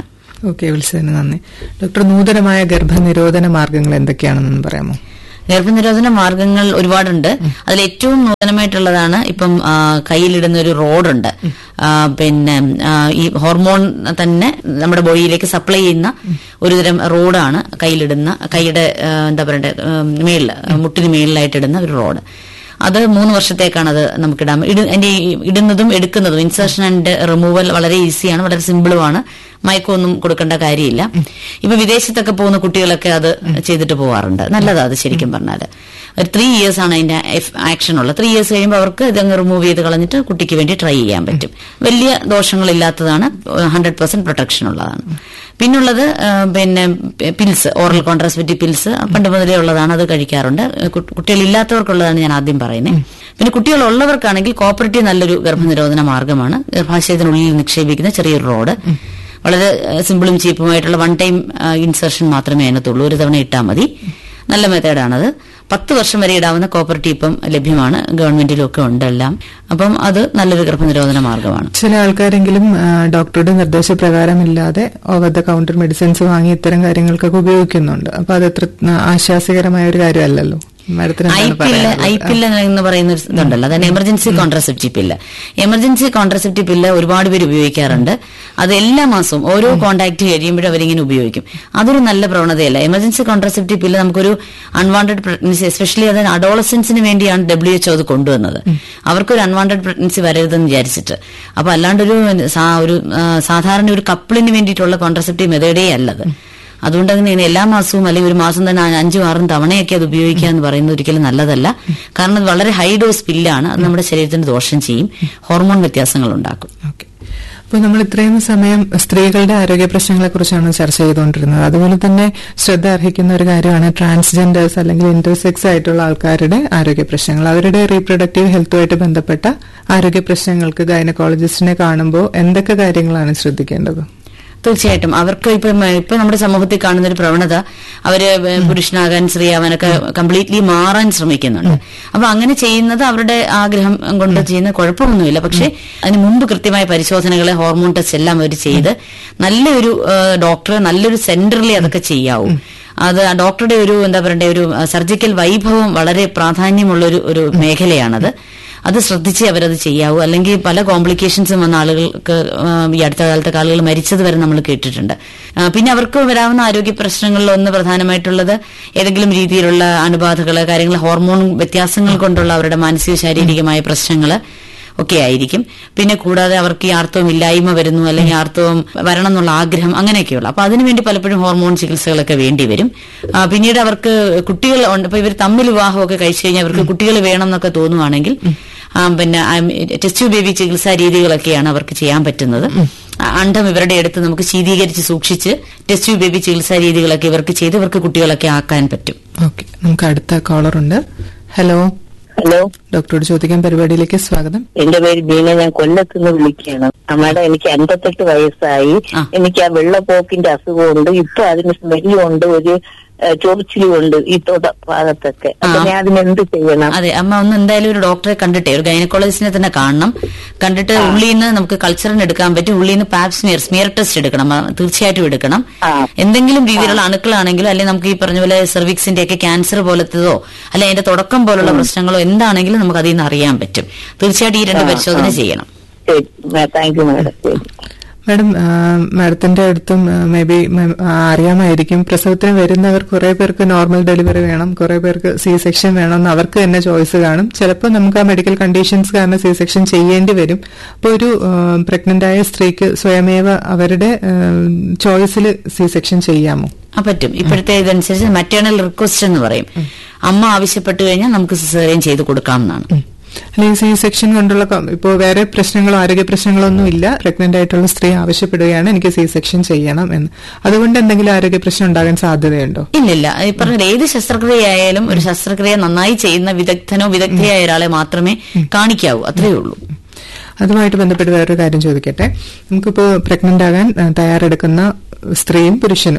ഓക്കെ വിളിച്ചതിന് നന്ദി ഡോക്ടർ നൂതനമായ ഗർഭനിരോധന മാർഗങ്ങൾ എന്തൊക്കെയാണെന്ന് പറയാമോ ഗർഭനിരോധന മാർഗങ്ങൾ ഒരുപാടുണ്ട് അതിൽ ഏറ്റവും നൂതനമായിട്ടുള്ളതാണ് ഇപ്പം ആ, കയ്യിലിടുന്ന ഒരു റോഡുണ്ട് ആ, പിന്നെ ആ, ഈ ഹോർമോൺ തന്നെ നമ്മുടെ ബോഡിയിലേക്ക് സപ്ലൈ ചെയ്യുന്ന ഒരുതരം റോഡാണ് കയ്യിലിടുന്ന കൈയുടെ ആ, എന്താ പറയണ്ടേ മേളിൽ മുട്ടിന് മേളിലായിട്ട് ഇടുന്ന ഒരു റോഡ് അത് മൂന്ന് വർഷത്തേക്കാണ് അത് നമുക്കിടാൻ ഇട- അതിന്റെ ഈ ഇടുന്നതും എടുക്കുന്നതും ഇൻസർഷൻ ആൻഡ് റിമൂവൽ വളരെ ഈസിയാണ് വളരെ സിമ്പിളുമാണ് മയക്കമൊന്നും കൊടുക്കേണ്ട കാര്യമില്ല ഇപ്പൊ വിദേശത്തൊക്കെ പോകുന്ന കുട്ടികളൊക്കെ അത് ചെയ്തിട്ട് പോവാറുണ്ട് നല്ലതാ അത് ശരിക്കും പറഞ്ഞാല് ഒരു ത്രീ ഇയേഴ്സ് ആണ് അതിന്റെ ആക്ഷൻ ഉള്ളത് ത്രീ ഇയേഴ്സ് കഴിയുമ്പോൾ അവർക്ക് ഇതങ്ങ് റിമൂവ് ചെയ്ത് കളഞ്ഞിട്ട് കുട്ടിക്ക് വേണ്ടി ട്രൈ ചെയ്യാൻ പറ്റും വലിയ ദോഷങ്ങളില്ലാത്തതാണ് ഹൺഡ്രഡ് പെർസെന്റ് പ്രൊട്ടക്ഷൻ ഉള്ളതാണ് പിന്നുള്ളത് ആ, പിന്നെ പിൽസ് ഓറൽ കോൺട്രാസ്പെറ്റീവ് പിൽസ് പണ്ട് മുതലേ ഉള്ളതാണ് അത് കഴിക്കാറുണ്ട് കു- കുട്ടികളില്ലാത്തവർക്കുള്ളതാണ് ഞാൻ ആദ്യം പറയുന്നത് പിന്നെ കുട്ടികളുള്ളവർക്കാണെങ്കിൽ കോപ്പറേറ്റീവ് നല്ലൊരു ഗർഭനിരോധന മാർഗമാണ് ഗർഭാശയത്തിനുള്ളിൽ നിക്ഷേപിക്കുന്ന ചെറിയൊരു റോഡ് വളരെ സിമ്പിളും ചീപ്പുമായിട്ടുള്ള വൺ ടൈം ഇൻസർഷൻ മാത്രമേ അതിനകത്തുള്ളൂ ഒരു തവണ ഇട്ടാൽ മതി നല്ല മെത്തേഡാണത് പത്ത് വർഷം വരെ ഇടാവുന്ന കോപ്പറേറ്റീവ് ഇപ്പം ലഭ്യമാണ് ഗവൺമെന്റിലും ഒക്കെ ഉണ്ട് എല്ലാം അപ്പം അത് നല്ലൊരു ഗർഭനിരോധന മാർഗമാണ് ചില ആൾക്കാരെങ്കിലും ആ, ഡോക്ടറുടെ നിർദ്ദേശപ്രകാരമില്ലാതെ ഓവർ ദ കൗണ്ടർ മെഡിസിൻസ് വാങ്ങി ഇത്തരം കാര്യങ്ങൾക്കൊക്കെ ഉപയോഗിക്കുന്നുണ്ട് അപ്പൊ അത് അത്ര ആ, ആശ്വാസകരമായ ഒരു കാര്യമല്ലല്ലോ മാഡത്തിന് ഐ എന്താണ് പില്ല് ഐ പറയാനുള്ളത്? പില്ല് എന്ന് പറയുന്ന ഒരു ഇതുണ്ടല്ലോ അതാണ് emergency contraceptive pill emergency contraceptive pill ഒരുപാട് പേര് ഉപയോഗിക്കാറുണ്ട് അത് എല്ലാ മാസവും ഓരോ കോൺടാക്ട് കഴിയുമ്പോഴും അവരിങ്ങനെ ഉപയോഗിക്കും അതൊരു നല്ല പ്രവണതയല്ല എമർജൻസി കോൺട്രസെപ്റ്റീവ് പില്ല് നമുക്കൊരു അൺവാണ്ടഡ് പ്രഗ്നൻസി എസ്പെഷ്യലി അത് അഡോളസൻസിന് വേണ്ടിയാണ് ഡബ്ല്യു എച്ച് അത് കൊണ്ടുവന്നത് അവർക്കൊരു അൺവാണ്ടഡ് പ്രഗ്നൻസി വരരുതെന്ന് വിചാരിച്ചിട്ട് അപ്പൊ അല്ലാണ്ടൊരു സാ- ഒരു ആ, സാധാരണ ഒരു കപ്പിളിന് വേണ്ടിയിട്ടുള്ള കോൺട്രസെപ്റ്റീവ് മെത്തേഡേ അല്ലത് അതുകൊണ്ട് അങ്ങനെ എല്ലാ മാസവും അല്ലെങ്കിൽ ഒരു മാസം തന്നെ അഞ്ചും ആറും തവണയൊക്കെ അത് ഉപയോഗിക്കുക എന്ന് പറയുന്നത് ഒരിക്കലും നല്ലതല്ല കാരണം അത് വളരെ ഹൈ ഡോസ് പില്ലാണ് അത് നമ്മുടെ ശരീരത്തിന് ദോഷം ചെയ്യും ഹോർമോൺ വ്യത്യാസങ്ങൾ ഉണ്ടാക്കും ഓക്കെ അപ്പോൾ നമ്മൾ ഇത്രയും സമയം സ്ത്രീകളുടെ ആരോഗ്യ പ്രശ്നങ്ങളെ കുറിച്ചാണ് ചർച്ച ചെയ്തുകൊണ്ടിരുന്നത് അതുപോലെ തന്നെ ശ്രദ്ധ അർഹിക്കുന്ന ഒരു കാര്യമാണ് ട്രാൻസ്ജെൻഡേഴ്സ് അല്ലെങ്കിൽ ഇന്റർസെക്സ് ആയിട്ടുള്ള ആൾക്കാരുടെ ആരോഗ്യ പ്രശ്നങ്ങൾ അവരുടെ റീപ്രൊഡക്റ്റീവ് ഹെൽത്തുമായിട്ട് ബന്ധപ്പെട്ട ആരോഗ്യ പ്രശ്നങ്ങൾക്ക് ഗൈനക്കോളജിസ്റ്റിനെ കാണുമ്പോൾ എന്തൊക്കെ കാര്യങ്ങളാണ് ശ്രദ്ധിക്കേണ്ടത് തീർച്ചയായിട്ടും അവർക്ക് ഇപ്പം ഇപ്പൊ നമ്മുടെ സമൂഹത്തിൽ കാണുന്ന ഒരു പ്രവണത അവര് പുരുഷനാകാൻ സ്ത്രീയാവാനൊക്കെ കംപ്ലീറ്റ്ലി മാറാൻ ശ്രമിക്കുന്നുണ്ട് അപ്പൊ അങ്ങനെ ചെയ്യുന്നത് അവരുടെ ആഗ്രഹം കൊണ്ട് ചെയ്യുന്ന കുഴപ്പമൊന്നുമില്ല പക്ഷെ അതിന് മുമ്പ് കൃത്യമായ പരിശോധനകൾ ഹോർമോൺ ടെസ്റ്റ് എല്ലാം അവർ ചെയ്ത് നല്ലൊരു ഡോക്ടർ നല്ലൊരു സെന്ററിൽ അതൊക്കെ ചെയ്യാവൂ അത് ആ ഡോക്ടറുടെ ഒരു എന്താ പറയണ്ടേ ഒരു സർജിക്കൽ വൈഭവം വളരെ പ്രാധാന്യമുള്ള ഒരു ഒരു മേഖലയാണത് അത് ശ്രദ്ധിച്ചേ അവരത് ചെയ്യാവൂ അല്ലെങ്കിൽ പല കോംപ്ലിക്കേഷൻസും വന്ന ആളുകൾക്ക് ആ, ഈ അടുത്ത കാലത്തൊക്കെ ആളുകൾ മരിച്ചത് വരെ നമ്മൾ കേട്ടിട്ടുണ്ട് ആ, പിന്നെ അവർക്ക് വരാവുന്ന ആരോഗ്യ പ്രശ്നങ്ങളിൽ ഒന്ന് പ്രധാനമായിട്ടുള്ളത് ഏതെങ്കിലും രീതിയിലുള്ള അണുബാധകൾ കാര്യങ്ങൾ ഹോർമോൺ വ്യത്യാസങ്ങൾ കൊണ്ടുള്ള അവരുടെ മാനസിക ശാരീരികമായ പ്രശ്നങ്ങൾ ഒക്കെ ആയിരിക്കും പിന്നെ കൂടാതെ അവർക്ക് ഈ ആർത്തവം ഇല്ലായ്മ വരുന്നു അല്ലെങ്കിൽ ആർത്തവം വരണം എന്നുള്ള ആഗ്രഹം അങ്ങനെയൊക്കെയുള്ള അപ്പൊ അതിനുവേണ്ടി പലപ്പോഴും ഹോർമോൺ ചികിത്സകളൊക്കെ വേണ്ടി വരും ആ, പിന്നീട് അവർക്ക് കുട്ടികൾ ഉണ്ട് ഇപ്പൊ ഇവർ തമ്മിൽ വിവാഹമൊക്കെ കഴിച്ചു കഴിഞ്ഞാൽ അവർക്ക് കുട്ടികൾ വേണം എന്നൊക്കെ തോന്നുവാണെങ്കിൽ ആ, പിന്നെ ടെസ്റ്റ് ബേബി ചികിത്സാ രീതികളൊക്കെയാണ് അവർക്ക് ചെയ്യാൻ പറ്റുന്നത് ആ, അണ്ഡം ഇവരുടെ അടുത്ത് നമുക്ക് ശീതീകരിച്ച് സൂക്ഷിച്ച് ടെസ്റ്റ് ബേബി ചികിത്സാ രീതികളൊക്കെ ഇവർക്ക് ചെയ്ത് ഇവർക്ക് കുട്ടികളൊക്കെ ആക്കാൻ പറ്റും ഓക്കെ നമുക്ക് അടുത്ത കോളർ ഉണ്ട് ഹലോ ഹലോ ഡോക്ടറോട് ചോദിക്കാൻ പരിപാടിയിലേക്ക് സ്വാഗതം എന്റെ പേര് ബീന ഞാൻ കൊല്ലത്തുനിന്ന് വിളിക്കുകയാണ് അമ്മയുടെ എനിക്ക് അൻപത്തെട്ട് വയസ്സായി ആ. എനിക്ക് ആ വെള്ളപ്പോക്കിന്റെ അസുഖമുണ്ട് ഇപ്പൊ അതിന് സ്മെല്ലുണ്ട് ഒരു ഏഹ്, ചൊറിച്ചിലുമുണ്ട് ഈ തൊട ഭാഗത്തൊക്കെ അപ്പൊ ആ. ഞാൻ അതിന് എന്ത് ചെയ്യണം അതെ അമ്മ ഒന്ന് എന്തായാലും ഒരു ഡോക്ടറെ കണ്ടിട്ടേ ഒരു ഗൈനക്കോളജിസ്റ്റിനെ തന്നെ കാണണം കണ്ടിട്ട് ഉള്ളിൽ നിന്ന് നമുക്ക് കൾച്ചറിന് എടുക്കാൻ പറ്റും ഉള്ളിൽ നിന്ന് പാപ് സ്മിയർ സ്മിയർ ടെസ്റ്റ് എടുക്കണം ആ, തീർച്ചയായിട്ടും എടുക്കണം ആ. എന്തെങ്കിലും രീതിയിലുള്ള അണുക്കളാണെങ്കിലും അല്ലെങ്കിൽ നമുക്ക് ഈ പറഞ്ഞ പോലെ സെർവിക്സിന്റെ ഒക്കെ ക്യാൻസർ പോലത്തതോ അല്ലെങ്കിൽ അതിന്റെ തുടക്കം പോലുള്ള പ്രശ്നങ്ങളോ എന്താണെങ്കിലും നമുക്ക് അതിൽ നിന്ന് അറിയാൻ പറ്റും തീർച്ചയായിട്ടും ഈ രണ്ട് പരിശോധന ചെയ്യണം ശരി താങ്ക് യു മാഡം ശരി മാഡം ആ, മാഡത്തിന്റെ അടുത്തും മേ ബി അറിയാമായിരിക്കും പ്രസവത്തിന് വരുന്നവർ കുറെ പേർക്ക് നോർമൽ ഡെലിവറി വേണം കുറെ പേർക്ക് സി സെക്ഷൻ വേണം എന്ന് അവർക്ക് തന്നെ ചോയ്സ് കാണും ചിലപ്പോൾ നമുക്ക് ആ മെഡിക്കൽ കണ്ടീഷൻസ് കാരണം സി സെക്ഷൻ ചെയ്യേണ്ടി വരും അപ്പോൾ ഒരു പ്രഗ്നന്റ് ആയ സ്ത്രീക്ക് സ്വയമേവ അവരുടെ ചോയ്സിൽ സി സെക്ഷൻ ചെയ്യാമോ ആ പറ്റും ഇപ്പോഴത്തെ ഇതനുസരിച്ച് മറ്റേണൽ റിക്വസ്റ്റ് എന്ന് പറയും അമ്മ ആവശ്യപ്പെട്ടു കഴിഞ്ഞാൽ നമുക്ക് സിസേറിയൻ ചെയ്ത് കൊടുക്കാവുന്നതാണ് അല്ലെങ്കിൽ സി സെക്ഷൻ കൊണ്ടുള്ള ഇപ്പോൾ വേറെ പ്രശ്നങ്ങളോ ആരോഗ്യ പ്രശ്നങ്ങളോ ഒന്നും ഇല്ല പ്രഗ്നന്റ് ആയിട്ടുള്ള സ്ത്രീ ആവശ്യപ്പെടുകയാണ് എനിക്ക് സി സെക്ഷൻ ചെയ്യണം എന്ന് അതുകൊണ്ട് എന്തെങ്കിലും ആരോഗ്യ പ്രശ്നം ഉണ്ടാകാൻ സാധ്യതയുണ്ടോ ഇല്ലില്ല ഈ പറഞ്ഞ ഏത് ശസ്ത്രക്രിയയായാലും ഒരു ശസ്ത്രക്രിയ നന്നായി ചെയ്യുന്ന വിദഗ്ധനോ വിദഗ്ധയായ ഒരാളെ മാത്രമേ കാണിക്കാവൂ അത്രയേ ഉള്ളൂ അതുമായിട്ട് ബന്ധപ്പെട്ട് വേറൊരു കാര്യം ചോദിക്കട്ടെ നമുക്കിപ്പോൾ പ്രഗ്നന്റ് ആകാൻ ആ, തയ്യാറെടുക്കുന്ന സ്ത്രീയും പുരുഷനും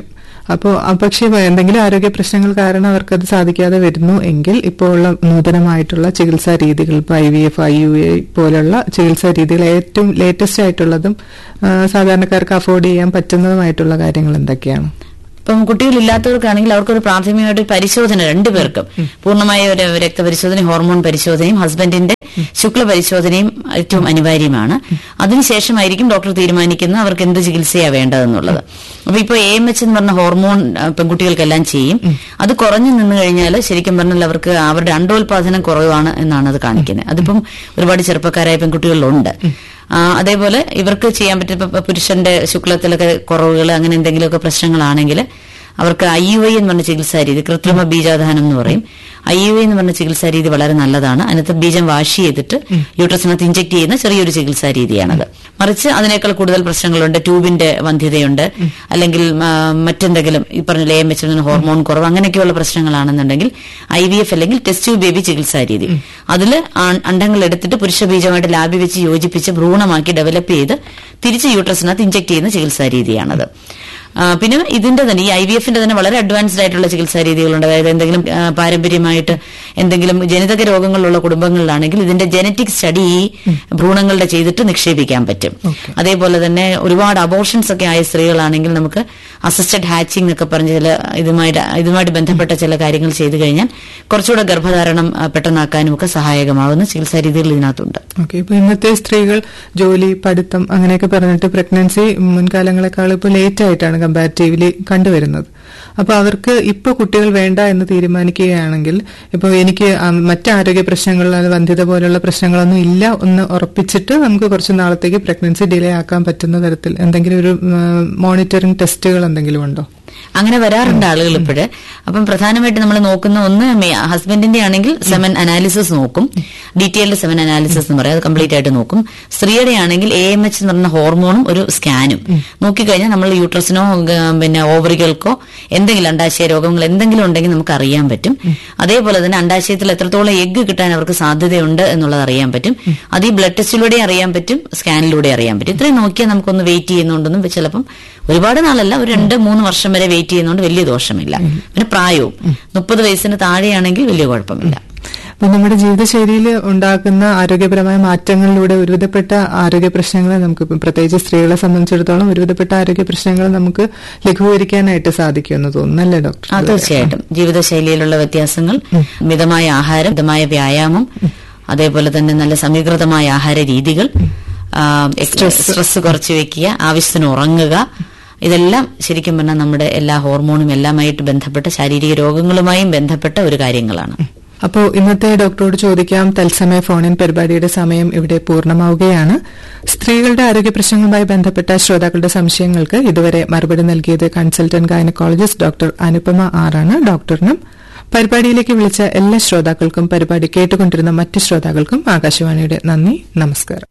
അപ്പോൾ പക്ഷേ എന്തെങ്കിലും ആരോഗ്യ പ്രശ്നങ്ങൾ കാരണം അവർക്കത് സാധിക്കാതെ വരുന്നു എങ്കിൽ ഇപ്പോൾ ഉള്ള നൂതനമായിട്ടുള്ള ചികിത്സാ രീതികൾ ഇപ്പോൾ I V F I U A പോലുള്ള ചികിത്സാ രീതികൾ ഏറ്റവും ലേറ്റസ്റ്റ് ആയിട്ടുള്ളതും ആ, സാധാരണക്കാർക്ക് അഫോർഡ് ചെയ്യാൻ പറ്റുന്നതുമായിട്ടുള്ള കാര്യങ്ങൾ എന്തൊക്കെയാണ് ഇപ്പം കുട്ടികളില്ലാത്തവർക്കാണെങ്കിൽ അവർക്കൊരു പ്രാഥമികമായിട്ട് ഒരു പരിശോധന രണ്ടുപേർക്കും പൂർണ്ണമായ ഒരു രക്തപരിശോധനയും ഹോർമോൺ പരിശോധനയും ഹസ്ബൻഡിന്റെ ശുക്ല പരിശോധനയും ഏറ്റവും അനിവാര്യമാണ് അതിനുശേഷമായിരിക്കും ഡോക്ടർ തീരുമാനിക്കുന്നത് അവർക്ക് എന്ത് ചികിത്സയാണ് വേണ്ടതെന്നുള്ളത് അപ്പൊ ഇപ്പൊ എ എം എച്ച് എന്ന് പറഞ്ഞ ഹോർമോൺ ആ, പെൺകുട്ടികൾക്കെല്ലാം ചെയ്യും അത് കുറഞ്ഞു നിന്ന് കഴിഞ്ഞാൽ ശരിക്കും പറഞ്ഞാൽ അവർക്ക് അവരുടെ അണ്ടോൽപാദനം കുറവാണ് എന്നാണ് അത് കാണിക്കുന്നത് അതിപ്പം ഒരുപാട് ചെറുപ്പക്കാരായ പെൺകുട്ടികളിലുണ്ട് ആ, അതേപോലെ ഇവർക്ക് ചെയ്യാൻ പറ്റും ഇപ്പൊ പുരുഷന്റെ ശുക്ലത്തിലൊക്കെ കുറവുകൾ അങ്ങനെ എന്തെങ്കിലുമൊക്കെ പ്രശ്നങ്ങളാണെങ്കിൽ അവർക്ക് ഐ യു ഐ എന്ന് പറഞ്ഞ ചികിത്സാ രീതി കൃത്രിമ ബീജാധാനം എന്ന് പറയും ഐ യു ഐ എന്ന് പറഞ്ഞ ചികിത്സാ രീതി വളരെ നല്ലതാണ് അതിനകത്ത് ബീജം വാഷ് ചെയ്തിട്ട് യൂട്രസിനകത്ത് ഇഞ്ചെക്ട് ചെയ്യുന്ന ചെറിയൊരു ചികിത്സാ രീതിയാണത് മറിച്ച് അതിനേക്കാൾ കൂടുതൽ പ്രശ്നങ്ങളുണ്ട് ട്യൂബിന്റെ വന്ധ്യതയുണ്ട് അല്ലെങ്കിൽ ആ, മറ്റെന്തെങ്കിലും ഈ പറഞ്ഞ ലേയം വെച്ചിരുന്ന ഹോർമോൺ കുറവ് അങ്ങനെയൊക്കെയുള്ള പ്രശ്നങ്ങളാണെന്നുണ്ടെങ്കിൽ ഐ വി എഫ് അല്ലെങ്കിൽ ടെസ്റ്റ് ട്യൂബ് ബേബി ചികിത്സാ രീതി അതിൽ അണ്ടങ്ങൾ എടുത്തിട്ട് പുരുഷ ബീജമായിട്ട് ലാബിൽ വെച്ച് യോജിപ്പിച്ച് ഭ്രൂണമാക്കി ഡെവലപ്പ് ചെയ്ത് തിരിച്ച് യൂട്രസിനകത്ത് ഇഞ്ചെക്ട് ചെയ്യുന്ന ചികിത്സാ രീതിയാണത് ആ, പിന്നെ ഇതിന്റെ തന്നെ ഈ ഐ വി എഫിന്റെ തന്നെ വളരെ അഡ്വാൻസ്ഡ് ആയിട്ടുള്ള ചികിത്സാ രീതികളുണ്ട് അതായത് എന്തെങ്കിലും ആ, പാരമ്പര്യമായിട്ട് എന്തെങ്കിലും ജനിതക രോഗങ്ങളുള്ള കുടുംബങ്ങളിലാണെങ്കിൽ ഇതിന്റെ ജനറ്റിക് സ്റ്റഡി ഈ ഭ്രൂണങ്ങളുടെ ചെയ്തിട്ട് നിക്ഷേപിക്കാൻ പറ്റും അതേപോലെ തന്നെ ഒരുപാട് അബോർഷൻസ് ഒക്കെ ആയ സ്ത്രീകളാണെങ്കിൽ നമുക്ക് അസിസ്റ്റഡ് ഹാച്ചിങ് എന്നൊക്കെ പറഞ്ഞ ചില ഇതുമായിട്ട് ഇതുമായിട്ട് ബന്ധപ്പെട്ട ചില കാര്യങ്ങൾ ചെയ്തു കഴിഞ്ഞാൽ കുറച്ചുകൂടെ ഗർഭധാരണം ആ, പെട്ടെന്നാക്കാനും ഒക്കെ സഹായകമാവുന്ന ചികിത്സാ രീതികൾ ഇതിനകത്തുണ്ട് ഓക്കെ ഇപ്പൊ ഇന്നത്തെ സ്ത്രീകൾ ജോലി പഠിത്തം അങ്ങനെയൊക്കെ പറഞ്ഞിട്ട് പ്രഗ്നൻസി മുൻകാലങ്ങളെക്കാൾ ഇപ്പോൾ ലേറ്റ് ആയിട്ടാണ് കമ്പാരിറ്റീവ്ലി കണ്ടുവരുന്നത് അപ്പൊ അവർക്ക് ഇപ്പൊ കുട്ടികൾ വേണ്ട എന്ന് തീരുമാനിക്കുകയാണെങ്കിൽ ഇപ്പൊ എനിക്ക് ആ, മറ്റ് ആരോഗ്യ പ്രശ്നങ്ങൾ അത് വന്ധ്യത പോലുള്ള പ്രശ്നങ്ങളൊന്നും ഇല്ല എന്ന് ഉറപ്പിച്ചിട്ട് നമുക്ക് കുറച്ച് നാളത്തേക്ക് പ്രഗ്നൻസി ഡിലേ ആക്കാൻ പറ്റുന്ന തരത്തിൽ എന്തെങ്കിലും ഒരു മോണിറ്ററിംഗ് ടെസ്റ്റുകൾ എന്തെങ്കിലും ഉണ്ടോ അങ്ങനെ വരാറുണ്ട് ആളുകൾ ഇപ്പോഴ് അപ്പം പ്രധാനമായിട്ട് നമ്മൾ നോക്കുന്ന ഒന്ന് മെ- ഹസ്ബൻഡിന്റെ ആണെങ്കിൽ സെമൻ അനാലിസിസ് നോക്കും ഡീറ്റെയിൽഡ് സെമൻ അനാലിസിസ് എന്ന് പറയും അത് കംപ്ലീറ്റ് ആയിട്ട് നോക്കും സ്ത്രീയുടെ ആണെങ്കിൽ എ എം എച്ച് എന്ന് പറഞ്ഞ ഹോർമോണും ഒരു സ്കാനും നോക്കിക്കഴിഞ്ഞാൽ നമ്മൾ യൂട്രസിനോ ഗ- പിന്നെ ഓവറികൾക്കോ എന്തെങ്കിലും അണ്ടാശയ രോഗങ്ങൾ എന്തെങ്കിലും ഉണ്ടെങ്കിൽ നമുക്ക് അറിയാൻ പറ്റും അതേപോലെ തന്നെ അണ്ടാശയത്തിൽ എത്രത്തോളം എഗ്ഗ് കിട്ടാൻ അവർക്ക് സാധ്യതയുണ്ട് എന്നുള്ളത് അറിയാൻ പറ്റും അത് ഈ ബ്ലഡ് ടെസ്റ്റിലൂടെ അറിയാൻ പറ്റും സ്കാനിലൂടെ അറിയാൻ പറ്റും ഇത്രയും നോക്കിയാൽ നമുക്കൊന്ന് വെയിറ്റ് ചെയ്യുന്നുണ്ടെന്നും ചിലപ്പം ഒരുപാട് നാളല്ല ഒരു രണ്ട് മൂന്ന് വർഷം വരെ വെയിറ്റ് ചെയ്യുന്നതുകൊണ്ട് വലിയ ദോഷമില്ല പിന്നെ പ്രായവും മുപ്പത് വയസ്സിന് താഴെയാണെങ്കിൽ വലിയ കുഴപ്പമില്ല അപ്പൊ നമ്മുടെ ജീവിതശൈലിയിൽ ഉണ്ടാക്കുന്ന ആരോഗ്യപരമായ മാറ്റങ്ങളിലൂടെ ഒരുവിധപ്പെട്ട ആരോഗ്യ പ്രശ്നങ്ങളെ നമുക്ക് ഇപ്പം പ്രത്യേകിച്ച് സ്ത്രീകളെ സംബന്ധിച്ചിടത്തോളം ഒരുവിധപ്പെട്ട ആരോഗ്യ പ്രശ്നങ്ങൾ നമുക്ക് ലഘൂകരിക്കാനായിട്ട് സാധിക്കുമെന്ന് തോന്നുന്നു അല്ലേ ഡോക്ടർ ആ തീർച്ചയായിട്ടും ജീവിതശൈലിയിലുള്ള വ്യത്യാസങ്ങൾ മിതമായ ആഹാരം മിതമായ വ്യായാമം അതേപോലെ തന്നെ നല്ല സമീകൃതമായ ആഹാര രീതികൾ ആ, സ്ട്രെസ് കുറച്ച് വെക്കുക ആവശ്യത്തിന് ഉറങ്ങുക ഇതെല്ലാം ശരിക്കും പറഞ്ഞാൽ നമ്മുടെ എല്ലാ ഹോർമോണും എല്ലാമായിട്ട് ബന്ധപ്പെട്ട ശാരീരിക രോഗങ്ങളുമായും ബന്ധപ്പെട്ട ഒരു കാര്യങ്ങളാണ് അപ്പോൾ ഇന്നത്തെ ഡോക്ടറോട് ചോദിക്കാം തത്സമയ ഫോണിൻ പരിപാടിയുടെ സമയം ഇവിടെ പൂർണ്ണമാവുകയാണ് സ്ത്രീകളുടെ ആരോഗ്യ പ്രശ്നങ്ങളുമായി ബന്ധപ്പെട്ട ശ്രോതാക്കളുടെ സംശയങ്ങൾക്ക് ഇതുവരെ മറുപടി നൽകിയത് കൺസൾട്ടന്റ് ഗൈനക്കോളജിസ്റ്റ് ഡോക്ടർ അനുപമ ആറാണ് ഡോക്ടറിനും പരിപാടിയിലേക്ക് വിളിച്ച എല്ലാ ശ്രോതാക്കൾക്കും പരിപാടി കേട്ടുകൊണ്ടിരുന്ന മറ്റ് ശ്രോതാക്കൾക്കും ആകാശവാണിയുടെ നന്ദി നമസ്കാരം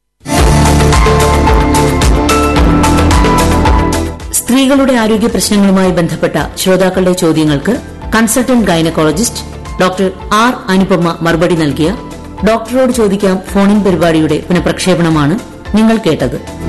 സ്ത്രീകളുടെ ആരോഗ്യ പ്രശ്നങ്ങളുമായി ബന്ധപ്പെട്ട ശ്രോതാക്കളുടെ ചോദ്യങ്ങൾക്ക് consultant gynaecologist doctor R Anupama മറുപടി നൽകിയ ഡോക്ടറോട് ചോദിക്കാം ഫോണിൻ പരിപാടിയുടെ പുനഃപ്രക്ഷേപണമാണ് നിങ്ങൾ കേട്ടത്